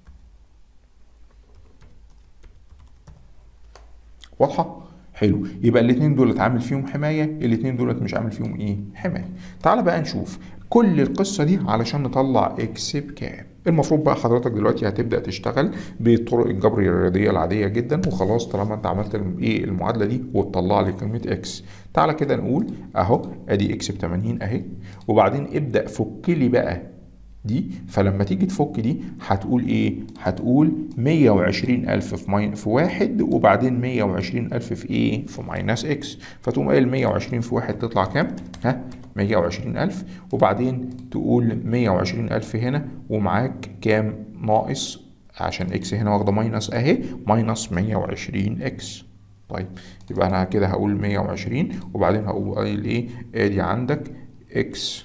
واضحة؟ حلو يبقى الاثنين دول عامل فيهم حمايه الاثنين دول مش عامل فيهم ايه حمايه تعال بقى نشوف كل القصه دي علشان نطلع اكس بكام المفروض بقى حضرتك دلوقتي هتبدا تشتغل بطرق الجبر الرياضيه العاديه جدا وخلاص طالما انت عملت ايه المعادله دي وتطلع لي قيمه اكس تعالى كده نقول اهو ادي اكس ب 80 اهي وبعدين ابدا فك لي بقى دي فلما تيجي تفك دي هتقول ايه هتقول 120 ألف في, مين في واحد وبعدين 120 ألف في ايه في ماينس اكس فتقوم قايل 120 في واحد تطلع كام ها 120 ألف وبعدين تقول 120 ألف هنا ومعاك كام ناقص عشان اكس هنا واخده ماينس اهي ماينس 120 اكس طيب يبقى انا كده هقول 120 وبعدين هقول قايل ايه ادي عندك اكس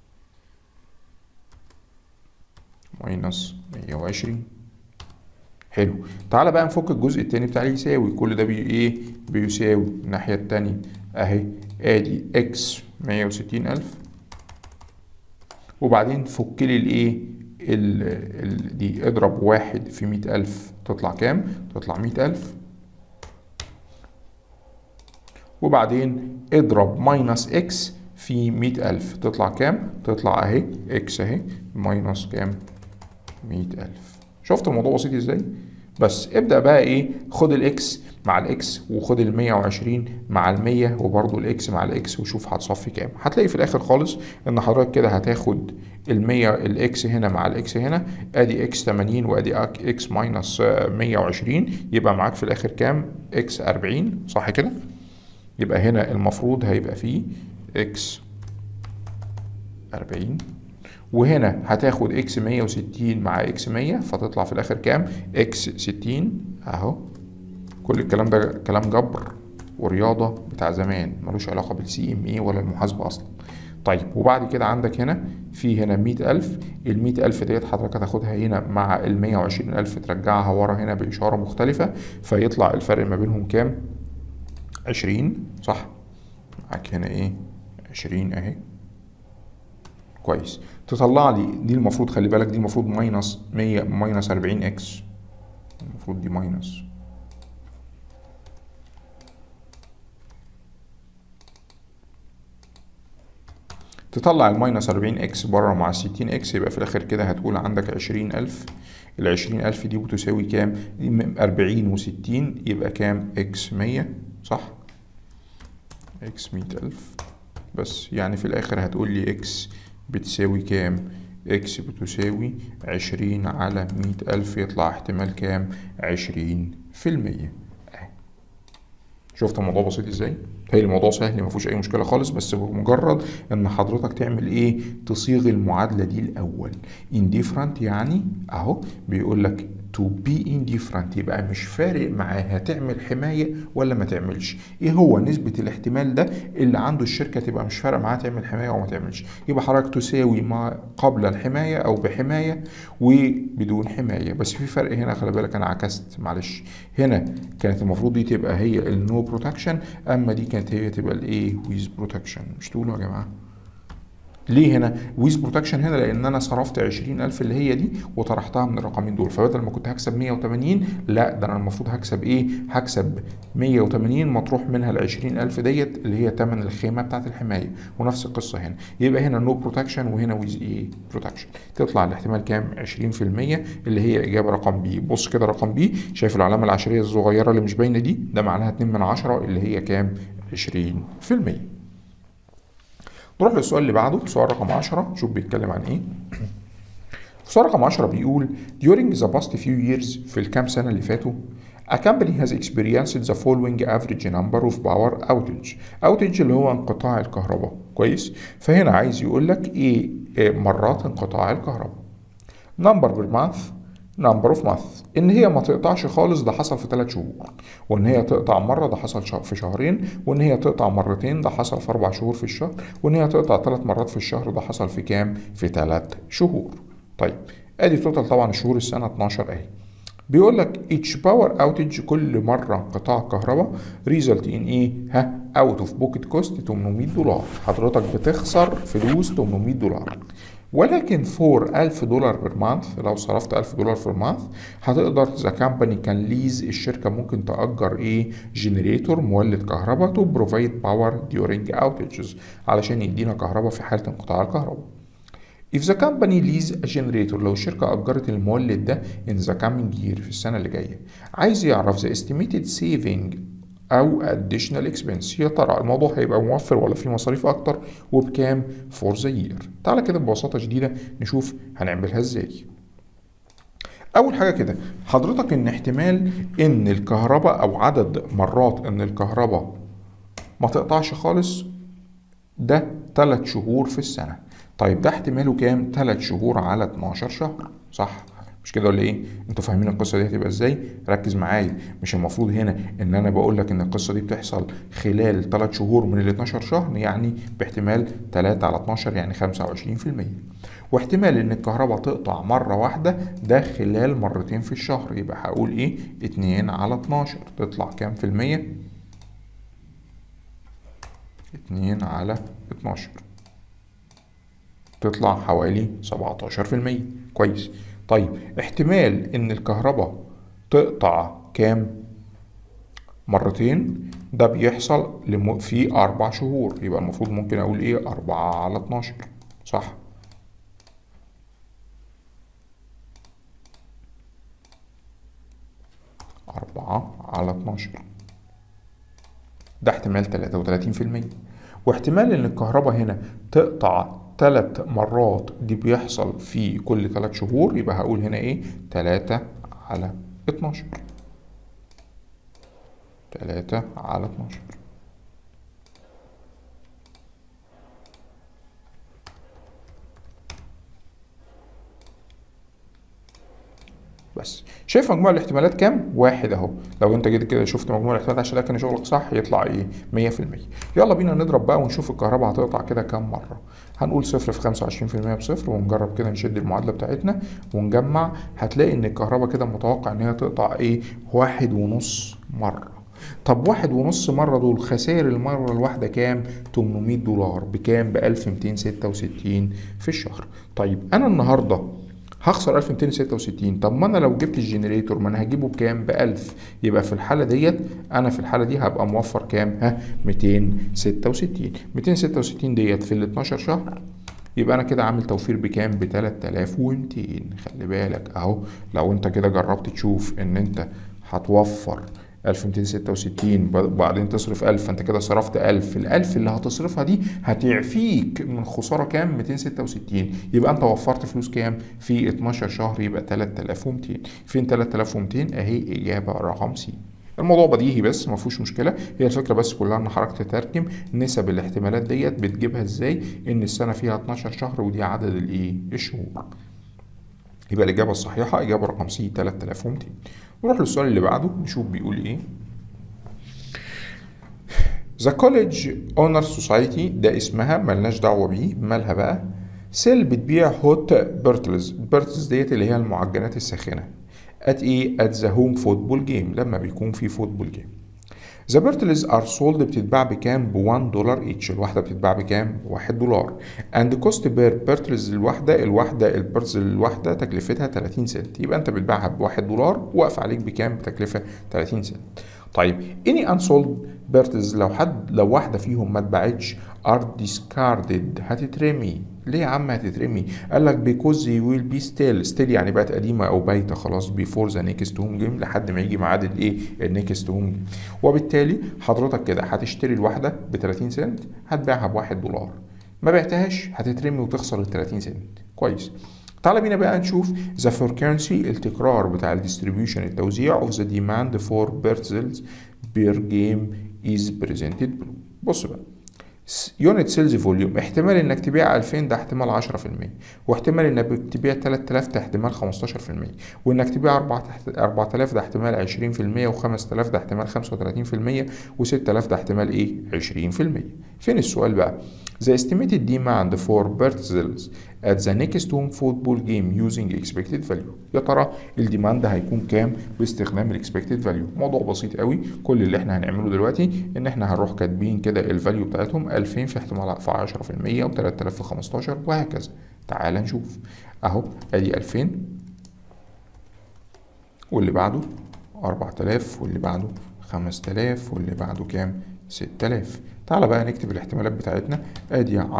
ماينس 120 حلو تعالى بقى نفك الجزء التاني بتاع يساوي كل ده بي ايه بيساوي الناحية التانية اهي ادي اكس 160 الف وبعدين فك لي الايه ال ال دي اضرب واحد في مئة ألف تطلع كام؟ تطلع مئة ألف وبعدين اضرب ماينس اكس في مئة ألف تطلع كام؟ تطلع اهي اكس اهي ماينس كام؟ مئة ألف شفت الموضوع بسيط ازاي؟ بس ابدأ بقى ايه خد الاكس مع الاكس وخد ال 120 مع ال 100 وبرضه الاكس مع الاكس وشوف هتصفي كام هتلاقي في الاخر خالص ان حضرتك كده هتاخد ال 100 الاكس هنا مع الاكس هنا ادي اكس 80 وادي اكس ماينس 120 يبقى معاك في الاخر كام اكس 40 صح كده يبقى هنا المفروض هيبقى فيه اكس 40 وهنا هتاخد اكس 160 مع اكس 100 فتطلع في الاخر كام اكس 60 اهو كل الكلام ده كلام جبر ورياضة بتاع زمان ملوش علاقة بالسي ام اي ولا المحاسبة اصلا طيب وبعد كده عندك هنا في هنا مية ألف المية ألف ديت حضرتك هتاخدها هنا مع المية وعشرين ألف ترجعها ورا هنا بإشارة مختلفة فيطلع الفرق ما بينهم كام؟ عشرين صح؟ معاك هنا ايه؟ عشرين اهي كويس تطلع لي دي المفروض خلي بالك دي المفروض ماينس مية ماينس أربعين اكس المفروض دي ماينس تطلع الماينس 40 اكس بره مع 60 اكس يبقى في الاخر كده هتقول عندك 20000 ال 20000 دي بتساوي كام؟ 40 و60 يبقى كام؟ اكس 100 صح؟ اكس 100000 بس يعني في الاخر هتقول لي اكس بتساوي كام؟ اكس بتساوي 20 على 100000 يطلع احتمال كام؟ 20 في المية شفت الموضوع بسيط ازاي؟ هي الموضوع سهل ما فيهوش اي مشكله خالص بس بمجرد ان حضرتك تعمل ايه تصيغ المعادله دي الاول indifferent يعني اهو بيقول لك to be indifferent يبقى مش فارق معاه هتعمل حمايه ولا ما تعملش ايه هو نسبه الاحتمال ده اللي عنده الشركه تبقى مش فارق معاه تعمل حمايه او ما تعملش يبقى حضرتك تساوي ما قبل الحمايه او بحمايه وبدون حمايه بس في فرق هنا خلي بالك انا عكست معلش هنا كانت المفروض دي تبقى هي النو بروتكشن اما دي كانت هي تبقى الايه ويز بروتكشن مش تقولوا يا جماعه ليه هنا ويز بروتكشن هنا لان انا صرفت 20000 اللي هي دي وطرحتها من الرقمين دول فبدل ما كنت هكسب 180 لا ده انا المفروض هكسب ايه هكسب 180 مطروح منها ال 20000 ديت اللي هي ثمن الخيمه بتاعت الحمايه ونفس القصه هنا يبقى هنا نو no بروتكشن وهنا ويز ايه بروتكشن تطلع الاحتمال كام 20% اللي هي اجابه رقم بي بص كده رقم بي شايف العلامه العشريه الصغيره اللي مش باينه دي ده معناها 2 من 10 اللي هي كام 20% نروح للسؤال اللي بعده سؤال رقم 10 شوف بيتكلم عن ايه السؤال رقم 10 بيقول during the past few years في الكام سنة اللي فاتوا A company has experienced the following average number of power outage outage اللي هو انقطاع الكهرباء كويس فهنا عايز يقول لك ايه, إيه مرات انقطاع الكهرباء number per month نمبر اوف ماث ان هي ما تقطعش خالص ده حصل في 3 شهور وان هي تقطع مره ده حصل في شهرين وان هي تقطع مرتين ده حصل في 4 شهور في الشهر وان هي تقطع 3 مرات في الشهر ده حصل في كام في 3 شهور طيب ادي توتال طبعا شهور السنه 12 اهي بيقول لك each power outage كل مرة انقطاع كهرباء result in ايه؟ ها out of pocket cost 800 دولار حضرتك بتخسر فلوس 800 دولار ولكن فور 1000 دولار بير مانث لو صرفت 1000 دولار في المانث هتقدر ذا كامباني كان ليز الشركه ممكن تاجر ايه جنريتور مولد كهرباء تو بروفايد باور ديورينج اوتجز علشان يدينا كهرباء في حاله انقطاع الكهرباء If the company lease a generator لو الشركة أجرت المولد ده in the coming year في السنة اللي جاية عايز يعرف the estimated saving او additional expense يا ترى الموضوع هيبقى موفر ولا في مصاريف اكتر وبكام for the year تعالى كده ببساطه شديده نشوف هنعملها ازاي اول حاجه كده حضرتك ان احتمال ان الكهرباء او عدد مرات ان الكهرباء ما تقطعش خالص ده 3 شهور في السنه طيب ده احتماله كام 3 شهور على 12 شهر صح مش كده ولا ايه انتوا فاهمين القصه دي هتبقى ازاي ركز معايا مش المفروض هنا ان انا بقول لك ان القصه دي بتحصل خلال 3 شهور من ال 12 شهر يعني باحتمال 3 على 12 يعني 25% واحتمال ان الكهرباء تقطع مره واحده ده خلال مرتين في الشهر يبقى هقول ايه 2 على 12 تطلع كام في المية 2 على 12 تطلع حوالي 17% كويس طيب احتمال ان الكهرباء تقطع كام مرتين ده بيحصل لم- في أربع شهور يبقى المفروض ممكن أقول إيه أربعة على اتناشر صح أربعة على اتناشر ده احتمال تلاتة وتلاتين في المية واحتمال إن الكهرباء هنا تقطع تلات مرات دي بيحصل في كل تلات شهور يبقى هقول هنا إيه تلاتة على اتناشر تلاتة على اتناشر بس شايف مجموع الاحتمالات كام؟ واحد اهو لو انت جيت كده شفت مجموع الاحتمالات عشان ده كان شغلك صح يطلع ايه؟ 100% يلا بينا نضرب بقى ونشوف الكهرباء هتقطع كده كام مرة هنقول صفر في 25% بصفر ونجرب كده نشد المعادلة بتاعتنا ونجمع هتلاقي ان الكهرباء كده متوقع ان هي تقطع ايه؟ واحد ونص مرة طب واحد ونص مرة دول خسائر المرة الواحدة كام؟ 800 دولار بكام؟ ب 1266 في الشهر طيب أنا النهاردة هخسر 1266 طب ما انا لو جبت الجنريتور ما انا هجيبه بكام ب 1000 يبقى في الحاله ديت انا في الحاله دي هبقى موفر كام ها 266 266 ديت في ال 12 شهر يبقى انا كده عامل توفير بكام ب 3200 خلي بالك اهو لو انت كده جربت تشوف ان انت هتوفر 1266 وبعدين تصرف 1000 فانت كده صرفت 1000 ال 1000 اللي هتصرفها دي هتعفيك من خساره كام 266 يبقى انت وفرت فلوس كام في 12 شهر يبقى 3200 فين 3200 اهي اجابه رقم سي الموضوع بديهي بس ما فيهوش مشكله هي الفكره بس كلها ان حضرتك تترجم نسب الاحتمالات ديت بتجيبها ازاي ان السنه فيها 12 شهر ودي عدد الايه الشهور يبقى الاجابه الصحيحه اجابه رقم سي 3200 نروح للسؤال اللي بعده نشوف بيقول ايه ذا كوليدج اونر سوسايتي ده اسمها ملناش دعوه بيه مالها بقى سيل بتبيع هوت بيرتلز بيرتلز ديت اللي هي المعجنات الساخنه ات ايه ات ذا هوم فوتبول جيم لما بيكون في فوتبول جيم ذا بيرتلز ار سولد بتتباع بكام؟ ب 1 دولار ايتش الواحده بتتباع بكام؟ ب 1 دولار اند كوست بير بيرتلز الواحده الواحده البيرتلز الواحده تكلفتها 30 سنت يبقى انت بتبيعها ب 1 دولار واقف عليك بكام؟ بتكلفه 30 سنت طيب اني انسولد بيرتلز لو حد لو واحده فيهم ما اتباعتش ار ديسكاردد هتترمي ليه يا عم هتترمي؟ قال لك بيكوز هي ويل بي ستيل ستيل يعني بقت قديمه او بايته خلاص بيفور ذا نيكست هوم جيم لحد ما يجي ميعاد الايه؟ النيكست هوم جيم وبالتالي حضرتك كده هتشتري الواحده ب 30 سنت هتبيعها ب 1 دولار ما بعتهاش هتترمي وتخسر ال 30 سنت كويس تعالى بينا بقى نشوف ذا فريكونسي التكرار بتاع الديستريبيوشن التوزيع اوف ذا ديماند فور بيرتزلز بير جيم از بريزنتد بص بقى يونت سيلز فوليوم احتمال انك تبيع 2000 ده احتمال 10% واحتمال انك تبيع 3000 ده احتمال 15% وانك تبيع 4000 ده احتمال 20% و5000 ده احتمال 35% و6000 ده احتمال ايه 20% فين السؤال بقى The estimated demand for Bertzels at the next home football game using expected value يا ترى الديماند هيكون كام باستخدام الاكسبكتد فاليو موضوع بسيط قوي كل اللي احنا هنعمله دلوقتي ان احنا هنروح كاتبين كده الفاليو بتاعتهم 2000 في احتمال في 10% و3000 في 15 وهكذا تعال نشوف اهو ادي 2000 واللي بعده 4000 واللي بعده 5000 واللي بعده كام 6000 تعالى بقى نكتب الاحتمالات بتاعتنا ادي 10% 15%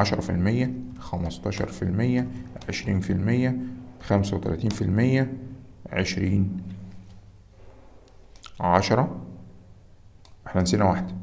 20% 35% 20 10 احنا نسينا واحدة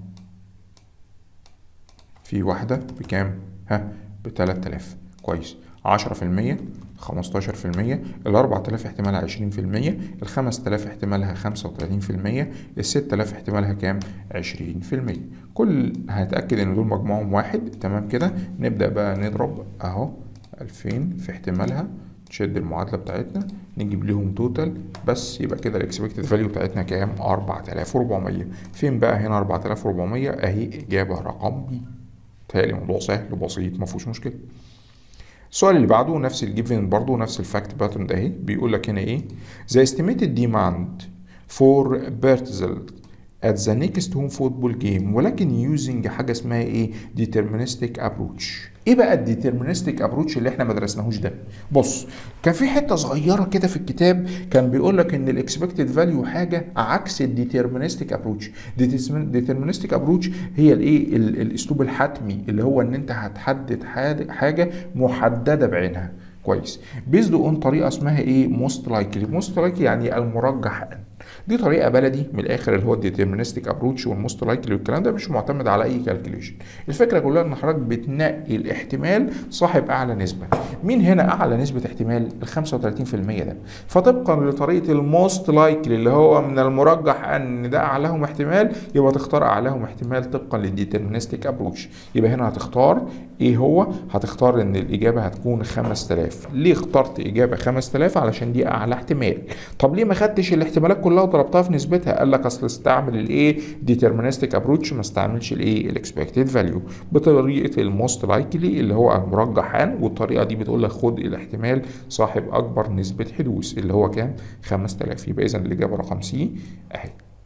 في واحدة بكام؟ ها ب 3000 كويس 10% 15% ال 4000 احتمالها 20% ال 5000 احتمالها 35% ال 6000 احتمالها كام 20% كل هنتأكد ان دول مجموعهم واحد تمام كده نبدأ بقى نضرب اهو 2000 في احتمالها نشد المعادله بتاعتنا نجيب لهم توتال بس يبقى كده الاكسبكتد فاليو بتاعتنا كام 4400 فين بقى هنا 4400 اهي اجابه رقم بي تهيألي موضوع سهل وبسيط ما فيهوش مشكله السؤال اللي بعده نفس الجيفن برضه نفس الفاكت باترن ده اهي بيقول لك هنا ايه the estimated demand for Bertzel at the next home football game ولكن using حاجه اسمها ايه deterministic approach ايه بقى الديترمينستيك ابروتش اللي احنا ما درسناهوش ده بص كان في حته صغيره كده في الكتاب كان بيقول لك ان الاكسبكتد فاليو حاجه عكس الديترمينستيك ابروتش الديترمينستيك ابروتش هي الايه الاسلوب الحتمي اللي هو ان انت هتحدد حاجه محدده بعينها كويس بيزد اون طريقه اسمها ايه موست لايكلي موست لايكلي يعني المرجح ان دي طريقه بلدي من الاخر اللي هو الديترمينستيك ابروتش والموست لايكلي والكلام ده مش معتمد على اي كالكوليشن الفكره كلها ان حضرتك بتنقي الاحتمال صاحب اعلى نسبه مين هنا اعلى نسبه احتمال ال 35% ده فطبقا لطريقه الموست لايكلي اللي هو من المرجح ان ده اعلاهم احتمال يبقى تختار اعلاهم احتمال طبقا للديترمينستيك ابروتش يبقى هنا هتختار ايه هو هتختار ان الاجابه هتكون 5000 ليه اخترت اجابه 5000 علشان دي اعلى احتمال طب ليه ما خدتش الاحتمالات كلها وضربتها في نسبتها قال لك اصل استعمل الايه ديترمينستيك ابروتش ما استعملش الايه الاكسبكتد فاليو بطريقه الموست لايكلي اللي هو المرجحان والطريقه دي بتقول لك خد الاحتمال صاحب اكبر نسبه حدوث اللي هو كام 5000 يبقى اذا الاجابه رقم سي اهي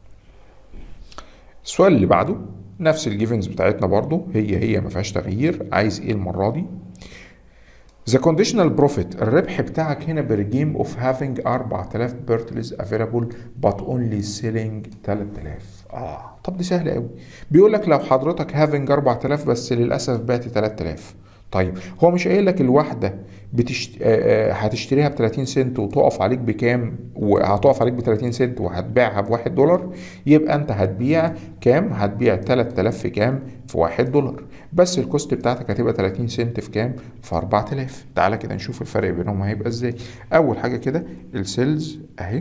السؤال اللي بعده نفس الجيفنز بتاعتنا برضو هي هي ما فيهاش تغيير عايز ايه المره دي The conditional profit الربح بتاعك هنا per game of having 4000 birtles available but only selling 3000 اه طب دي سهله قوي بيقول لك لو حضرتك having 4000 بس للاسف بعت 3000 طيب هو مش قايل لك الواحده بتشت... آه هتشتريها ب 30 سنت وتقف عليك بكام وهتقف عليك ب 30 سنت وهتبيعها ب 1 دولار يبقى انت هتبيع كام هتبيع 3000 في كام في 1 دولار بس الكوست بتاعتك هتبقى 30 سنت في كام في 4000 تعالى كده نشوف الفرق بينهم هيبقى ازاي اول حاجه كده السيلز اهي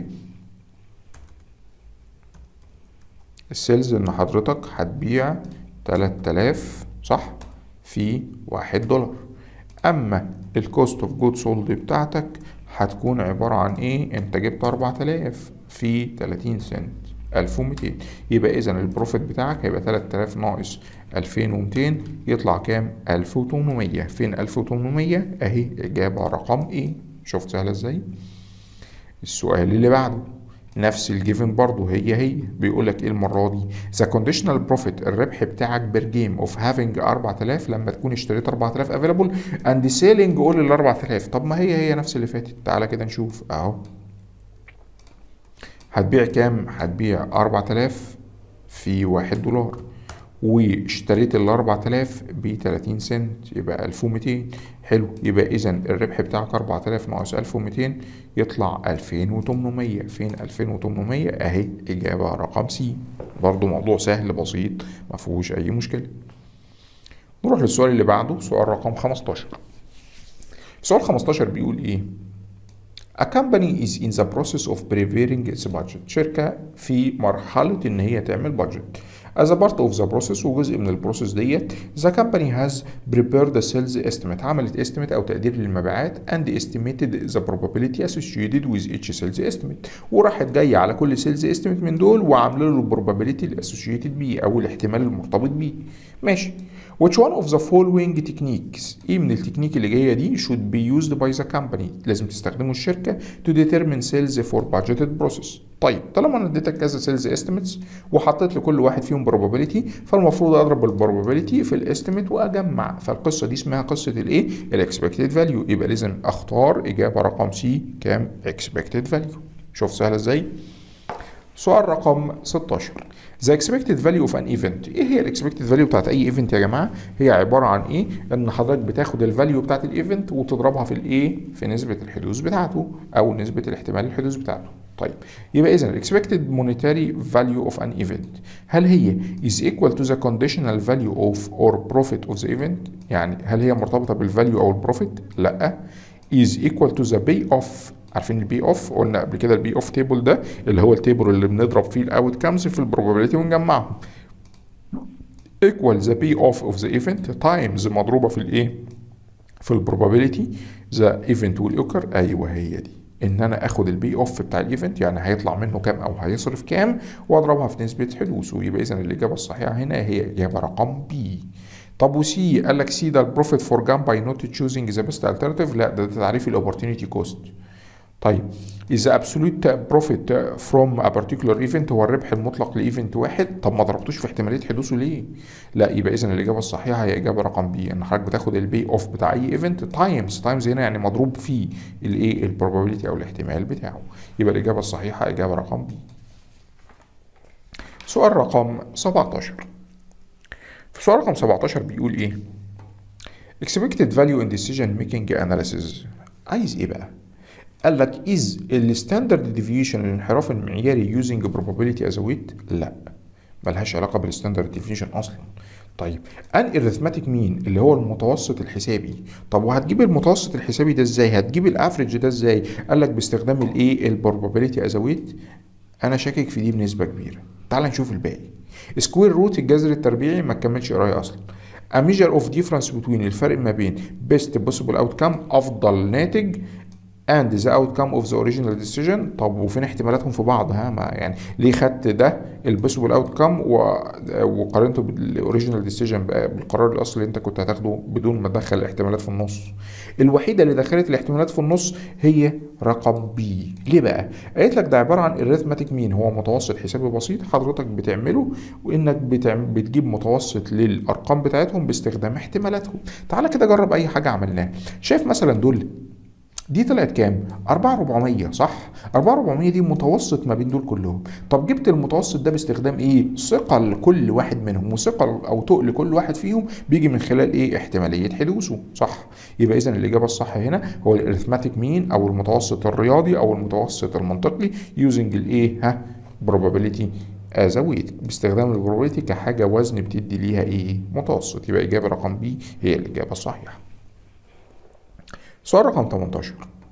السيلز ان حضرتك هتبيع 3000 صح في واحد دولار اما الكوست اوف جود سولد بتاعتك هتكون عبارة عن ايه انت جبت 4000 في 30 سنت 1200 يبقى اذا البروفيت بتاعك هيبقى 3000 ناقص 2200 يطلع كام 1800 فين 1800 اهي اجابة رقم ايه شفت سهلة ازاي السؤال اللي بعده نفس الجيفن برضه هي هي بيقول لك ايه المره دي ذا كونديشنال بروفيت الربح بتاعك بير جيم اوف هافينج 4000 لما تكون اشتريت 4000 افيلابل اند سيلينج اول ال 4000 طب ما هي هي نفس اللي فاتت تعالى كده نشوف اهو هتبيع كام هتبيع 4000 في 1 دولار واشتريت ال 4000 ب 30 سنت يبقى 1200 حلو يبقى اذا الربح بتاعك 4000 ناقص 1200 يطلع 2800 فين 2800 اهي اجابه رقم سي برضو موضوع سهل بسيط ما فيهوش اي مشكله نروح للسؤال اللي بعده سؤال رقم 15 سؤال 15 بيقول ايه A company is in the process of preparing its budget. شركة في مرحلة إن هي تعمل budget. As a part of the process وجزء من البروسيس ديت the company has prepared the sales estimate عملت estimate أو تقدير للمبيعات and estimated the probability associated with each sales estimate وراحت جاية على كل sales estimate من دول وعاملة له probability اللي associated بيه أو الاحتمال المرتبط بيه ماشي Which one of the following techniques ايه من التكنيك اللي جايه دي should be used by the company لازم تستخدمه الشركه to determine sales for budgeted process طيب طالما انا اديتك كذا سيلز استيميتس وحطيت لكل واحد فيهم probability فالمفروض اضرب البروبابيلتي في الاستيميت واجمع فالقصه دي اسمها قصه الايه الاكسبكتد فاليو يبقى لازم اختار اجابه رقم سي كام اكسبكتد فاليو شوف سهله ازاي سؤال رقم 16 The expected value of an event ايه هي الاكسبكتد فاليو بتاعت اي ايفنت يا جماعه هي عباره عن ايه ان حضرتك بتاخد الفاليو بتاعت الايفنت وتضربها في الايه في نسبه الحدوث بتاعته او نسبه الاحتمال الحدوث بتاعته طيب يبقى اذا الاكسبكتد مونيتاري فاليو اوف ان ايفنت هل هي is equal to the conditional value of or profit of the event يعني هل هي مرتبطه بالفاليو او البروفيت لا is equal to the pay off عارفين البي اوف قلنا قبل كده البي اوف تيبل ده اللي هو التيبل اللي بنضرب فيه الاوت كامز في البروبابيلتي ونجمعهم equal the pay off of the event times مضروبه في الايه في البروبابيلتي ذا ايفنت ويل اوكر ايوه هي دي ان انا اخد البي اوف بتاع الايفنت يعني هيطلع منه كام او هيصرف كام واضربها في نسبه حدوثه يبقى اذا الاجابه الصحيحه هنا هي اجابه رقم بي طب وسي قال لك سي ده البروفيت فور جام باي نوت تشوزنج ذا بيست الترناتيف لا ده, ده تعريف الاوبورتيونيتي كوست طيب إذا absolute profit from a particular event هو الربح المطلق لإيفنت واحد طب ما ضربتوش في احتمالية حدوثه ليه؟ لا يبقى إذا الإجابة الصحيحة هي إجابة رقم بي إن حضرتك بتاخد البي أوف بتاع أي إيفنت تايمز تايمز هنا يعني مضروب في الإيه البروبابيلتي أو الاحتمال بتاعه يبقى الإجابة الصحيحة إجابة رقم بي سؤال رقم 17 في سؤال رقم 17 بيقول إيه؟ expected value in decision making analysis عايز إيه بقى؟ قال لك از الستاندرد ديفيشن الانحراف المعياري يوزنج probability as a weight لا ملهاش علاقه بالستاندرد ديفيشن اصلا طيب ان ارثماتيك مين اللي هو المتوسط الحسابي طب وهتجيب المتوسط الحسابي ده ازاي هتجيب الافريج ده ازاي قال لك باستخدام الايه البروبابيلتي از ويت انا شاكك في دي بنسبه كبيره تعال نشوف الباقي سكوير روت الجذر التربيعي ما تكملش قرايه اصلا A measure of difference between الفرق ما بين best possible outcome أفضل ناتج and the outcome of the original decision طب وفين احتمالاتهم في بعض ها ما يعني ليه خدت ده البوسيبل اوتكم وقارنته بالاوريجينال ديسيجن بالقرار الاصلي اللي انت كنت هتاخده بدون ما تدخل الاحتمالات في النص الوحيده اللي دخلت الاحتمالات في النص هي رقم بي ليه بقى قالت لك ده عباره عن arithmetic مين هو متوسط حسابي بسيط حضرتك بتعمله وانك بتعمل بتجيب متوسط للارقام بتاعتهم باستخدام احتمالاتهم تعالى كده جرب اي حاجه عملناها شايف مثلا دول دي طلعت كام؟ 4400 صح؟ 4400 دي متوسط ما بين دول كلهم، طب جبت المتوسط ده باستخدام ايه؟ ثقل كل واحد منهم وثقل او تقل كل واحد فيهم بيجي من خلال ايه؟ احتماليه حدوثه، صح؟ يبقى اذا الاجابه الصح هنا هو الارثماتيك مين او المتوسط الرياضي او المتوسط المنطقي يوزنج الايه؟ ها؟ probability as a weight باستخدام البروبابيلتي كحاجه وزن بتدي ليها ايه؟ متوسط يبقى اجابه رقم بي هي الاجابه الصحيحه. سؤال رقم 18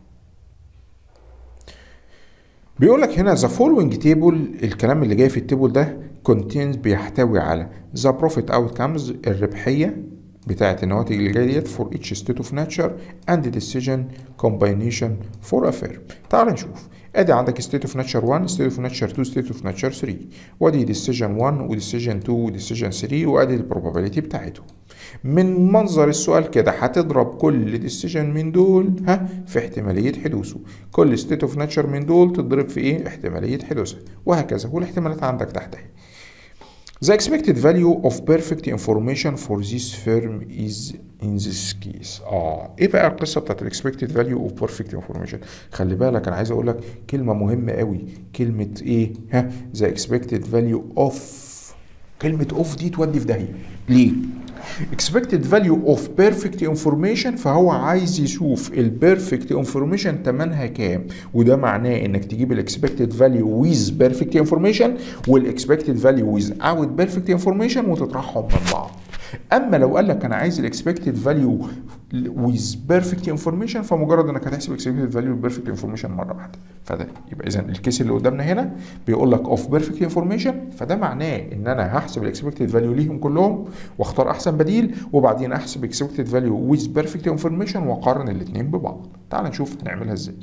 بيقول لك هنا the following table الكلام اللي جاي في التيبل ده contains بيحتوي على the profit outcomes الربحية بتاعة النواتج اللي جاية ديت for each state of nature and decision combination for a firm تعال نشوف ادي عندك state of nature 1 state of nature 2 state of nature 3 وادي decision 1 و decision 2 و decision 3 وادي البروبابيلتي بتاعتهم من منظر السؤال كده هتضرب كل ديسيجن من دول ها في احتمالية حدوثه كل ستيت اوف ناتشر من دول تضرب في ايه احتمالية حدوثها وهكذا والاحتمالات عندك تحت اهي The expected value of perfect information for this firm is in this case. اه ايه بقى القصه بتاعت ال expected value of perfect information؟ خلي بالك انا عايز اقول لك كلمه مهمه قوي كلمه ايه؟ ها the expected value of كلمه اوف دي تودي في داهيه ليه؟ expected value of perfect information فهو عايز يشوف ال perfect information تمنها كام وده معناه انك تجيب ال expected value with perfect information وال expected value without perfect information وتطرحهم من بعض اما لو قال لك انا عايز الاكسبكتد فاليو with perfect information فمجرد انك هتحسب اكسبكتد فاليو بيرفكت انفورميشن مره واحده فده يبقى اذا الكيس اللي قدامنا هنا بيقول لك اوف بيرفكت انفورميشن فده معناه ان انا هحسب الاكسبكتد فاليو ليهم كلهم واختار احسن بديل وبعدين احسب اكسبكتد فاليو with بيرفكت انفورميشن واقارن الاثنين ببعض تعال نشوف نعملها ازاي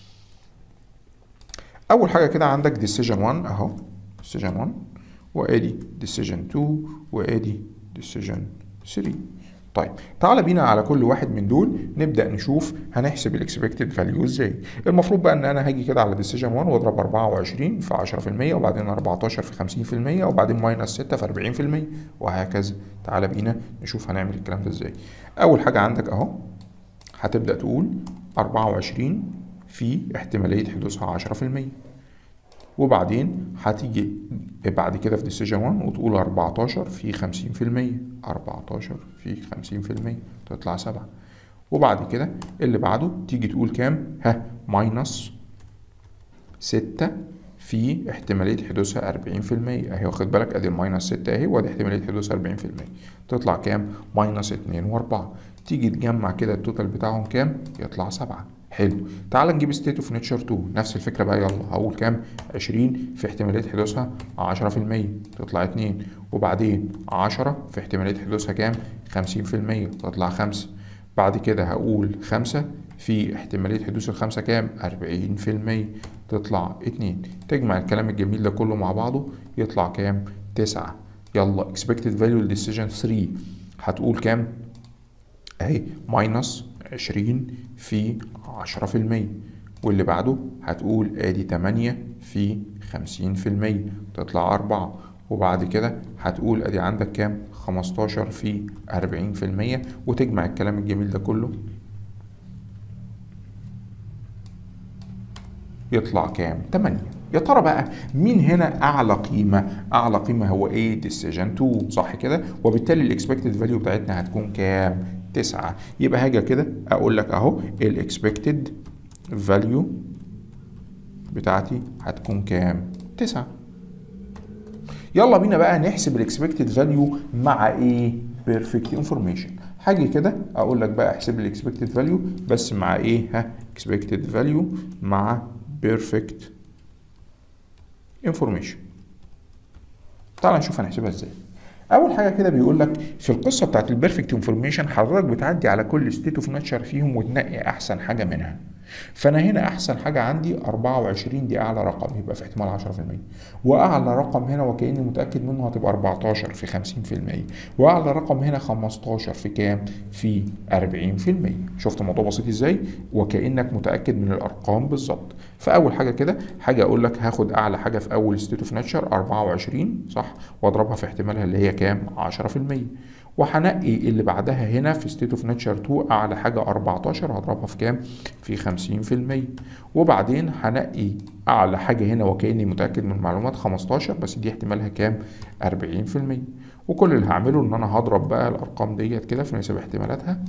اول حاجه كده عندك decision 1 اهو decision 1 وادي decision 2 وادي decision 3 طيب تعالى بينا على كل واحد من دول نبدا نشوف هنحسب الاكسبكتد فاليو ازاي المفروض بقى ان انا هاجي كده على ديسيجن 1 واضرب 24 في 10% وبعدين 14 في 50% وبعدين ماينس 6 في 40% وهكذا تعالى بينا نشوف هنعمل الكلام ده ازاي اول حاجه عندك اهو هتبدا تقول 24 في احتماليه حدوثها 10% وبعدين هتيجي بعد كده في ديسيجن 1 وتقول 14 في 50% 14 في 50% تطلع 7 وبعد كده اللي بعده تيجي تقول كام ها ماينس 6 في احتمالية حدوثها 40% اهي واخد بالك ادي الماينس 6 اهي وادي احتمالية حدوثها 40% تطلع كام ماينس 2 و4 تيجي تجمع كده التوتال بتاعهم كام يطلع 7 حلو تعال نجيب ستيت اوف نيتشر 2 نفس الفكره بقى يلا هقول كام 20 في احتماليه حدوثها 10% تطلع 2 وبعدين 10 في احتماليه حدوثها كام 50% تطلع 5 بعد كده هقول 5 في احتمالية حدوث الخمسة كام 40% تطلع 2 تجمع الكلام الجميل ده كله مع بعضه يطلع كام 9 يلا expected value decision 3 هتقول كام اهي ماينس 20 في 10% واللي بعده هتقول ادي 8 في 50% تطلع 4 وبعد كده هتقول ادي عندك كام 15 في 40% وتجمع الكلام الجميل ده كله يطلع كام 8 يا ترى بقى مين هنا اعلى قيمه اعلى قيمه هو ايه ديسيجن 2 صح كده وبالتالي الاكسبكتد فاليو بتاعتنا هتكون كام 9 يبقى هاجي كده اقول لك اهو الاكسبكتد فاليو بتاعتي هتكون كام 9 يلا بينا بقى نحسب الاكسبكتد فاليو مع ايه بيرفكت انفورميشن هاجي كده اقول لك بقى احسب لي الاكسبكتد فاليو بس مع ايه ها اكسبكتد فاليو مع بيرفكت انفورميشن تعال نشوف هنحسبها ازاي اول حاجه كده بيقول لك في القصه بتاعت البيرفكت انفورميشن حضرتك بتعدي على كل ستيت اوف ناتشر فيهم وتنقي احسن حاجه منها فانا هنا احسن حاجه عندي 24 دي اعلى رقم يبقى في احتمال 10% واعلى رقم هنا وكاني متاكد منه هتبقى 14 في 50% واعلى رقم هنا 15 في كام في 40% شفت الموضوع بسيط ازاي وكانك متاكد من الارقام بالظبط فاول حاجه كده حاجه اقول لك هاخد اعلى حاجه في اول ستيت اوف ناتشر 24 صح واضربها في احتمالها اللي هي كام 10% وهنقي اللي بعدها هنا في ستيت اوف ناتشر 2 اعلى حاجه 14 هضربها في كام في 50% وبعدين هنقي اعلى حاجه هنا وكاني متاكد من المعلومات 15 بس دي احتمالها كام 40% وكل اللي هعمله ان انا هضرب بقى الارقام ديت كده في نسب احتمالاتها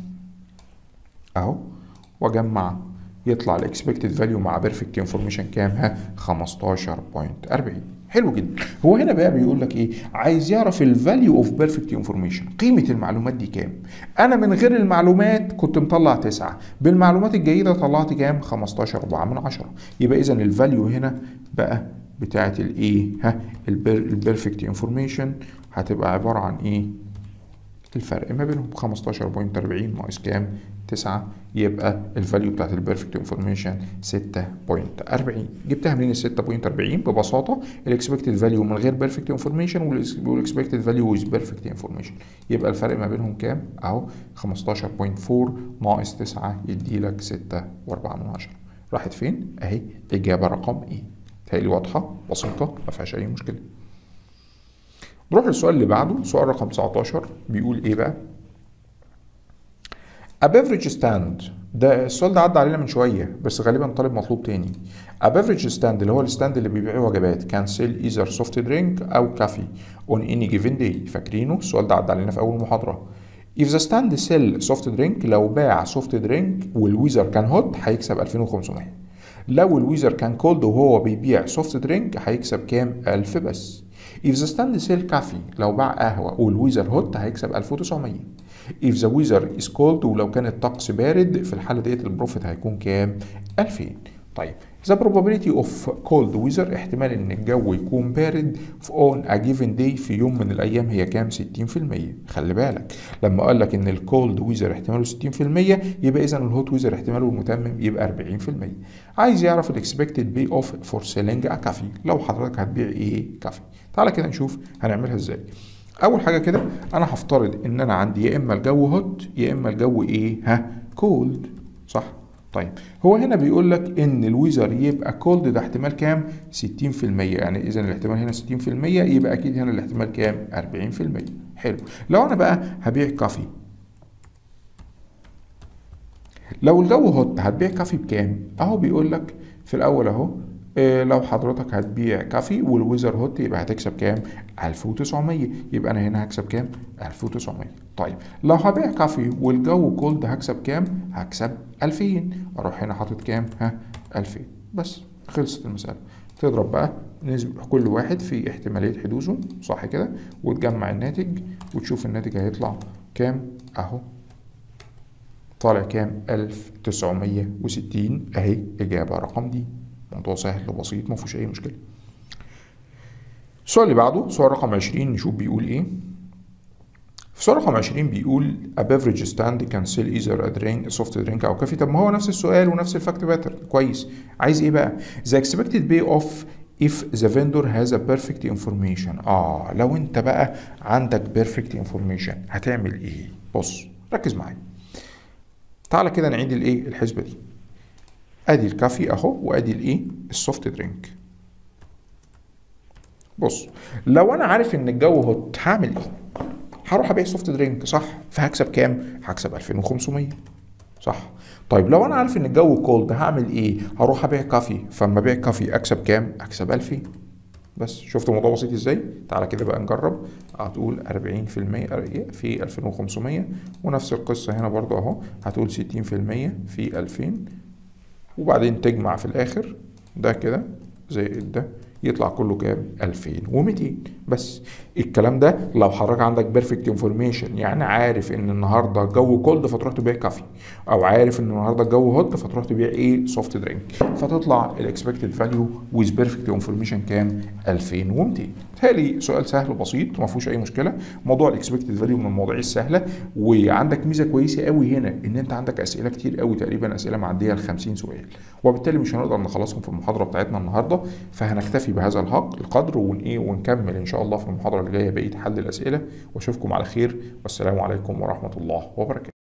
اهو واجمع يطلع الاكسبكتد فاليو مع بيرفكت انفورميشن كام ها 15.40 حلو جدا هو هنا بقى بيقول لك ايه عايز يعرف الفاليو اوف بيرفكت انفورميشن قيمه المعلومات دي كام انا من غير المعلومات كنت مطلع 9 بالمعلومات الجيده طلعت كام 15 4 من 10 يبقى اذا الفاليو هنا بقى بتاعه الايه ها البيرفكت انفورميشن هتبقى عباره عن ايه الفرق ما بينهم 15.40 ناقص كام 9 يبقى الفاليو بتاعت البيرفكت انفورميشن 6.40 جبتها منين ال 6.40 ببساطه الاكسبكتد فاليو من غير بيرفكت انفورميشن والاكسبكتد فاليو ويز بيرفكت انفورميشن يبقى الفرق ما بينهم كام اهو 15.4 ناقص 9 يدي لك 6.4 من 10 راحت فين اهي اجابه رقم ايه تهيألي واضحه بسيطه ما فيهاش اي مشكله نروح للسؤال اللي بعده سؤال رقم 19 بيقول ايه بقى A beverage stand ده السؤال ده عدى علينا من شويه بس غالبا طالب مطلوب تاني A beverage stand اللي هو الستاند اللي بيبيع وجبات can sell either soft drink او كافي on any given day فاكرينه السؤال ده عدى علينا في اول محاضره If the stand sell soft drink لو باع soft drink والويزر كان هوت هيكسب 2500 لو الويزر كان كولد وهو بيبيع سوفت درينك هيكسب كام 1000 بس If the stand sell كافي لو باع قهوة والويزر هوت هيكسب 1900 If the weather is cold ولو كان الطقس بارد في الحالة ديت البروفيت هيكون كام 2000 طيب The probability of cold weather احتمال ان الجو يكون بارد on a given day في يوم من الايام هي كام 60% خلي بالك لما قال لك ان الكولد ويزر احتماله 60% يبقى اذا الهوت ويزر احتماله المتمم يبقى 40% عايز يعرف الاكسبكتد بي اوف فور سيلينج ا كافي لو حضرتك هتبيع ايه كافي تعالى كده نشوف هنعملها ازاي اول حاجه كده انا هفترض ان انا عندي يا اما الجو هوت يا اما الجو ايه ها كولد صح طيب هو هنا بيقول لك ان الويزر يبقى كولد ده احتمال كام 60% يعني اذا الاحتمال هنا 60% يبقى اكيد هنا الاحتمال كام 40% حلو لو انا بقى هبيع كافي لو الجو هوت هتبيع كافي بكام اهو بيقول لك في الاول اهو إيه لو حضرتك هتبيع كافي والويزر هوت يبقى هتكسب كام 1900 يبقى انا هنا هكسب كام 1900 طيب لو هبيع كافي والجو كولد هكسب كام هكسب 2000 اروح هنا حاطط كام ها 2000 بس خلصت المساله تضرب بقى نسبة كل واحد في احتمالية حدوثه صح كده وتجمع الناتج وتشوف الناتج هيطلع كام اهو طالع كام 1960 اهي اجابة رقم دي موضوع سهل وبسيط ما فيهوش اي مشكله السؤال اللي بعده سؤال رقم 20 نشوف بيقول ايه السؤال رقم 20 بيقول a beverage stand can sell either a drink a soft drink او كافي طب ما هو نفس السؤال ونفس الفاكت باتر كويس عايز ايه بقى the expected pay off if the vendor has a perfect information اه لو انت بقى عندك perfect information هتعمل ايه بص ركز معايا تعالى كده نعيد الايه الحسبه دي ادي الكافي اهو وادي الايه السوفت درينك بص لو انا عارف ان الجو هوت هعمل ايه هروح ابيع سوفت درينك صح فهكسب كام هكسب 2500 صح طيب لو انا عارف ان الجو كولد هعمل ايه هروح ابيع كافي فاما ابيع كافي اكسب كام اكسب 2000 بس شفت الموضوع بسيط ازاي تعالى كده بقى نجرب هتقول 40% في 2500 ونفس القصة هنا برضو اهو هتقول 60% في 2000 وبعدين تجمع في الاخر ده كده زائد ده يطلع كله كام 2200 بس الكلام ده لو حضرتك عندك بيرفكت انفورميشن يعني عارف ان النهارده الجو كولد فتروح تبيع كافي او عارف ان النهارده الجو هوت فتروح تبيع ايه سوفت درينك فتطلع الاكسبكتد فاليو ويز بيرفكت انفورميشن كام 2200 بالتالي سؤال سهل وبسيط ما فيهوش اي مشكله موضوع الاكسبكتد فاليو من المواضيع السهله وعندك ميزه كويسه قوي هنا ان انت عندك اسئله كتير قوي تقريبا اسئله معديه ال 50 سؤال وبالتالي مش هنقدر نخلصهم في المحاضره بتاعتنا النهارده فهنكتفي بهذا الحق القدر ون ايه ونكمل ان شاء الله في المحاضره اللي جايه بقيه حل الاسئله واشوفكم على خير والسلام عليكم ورحمه الله وبركاته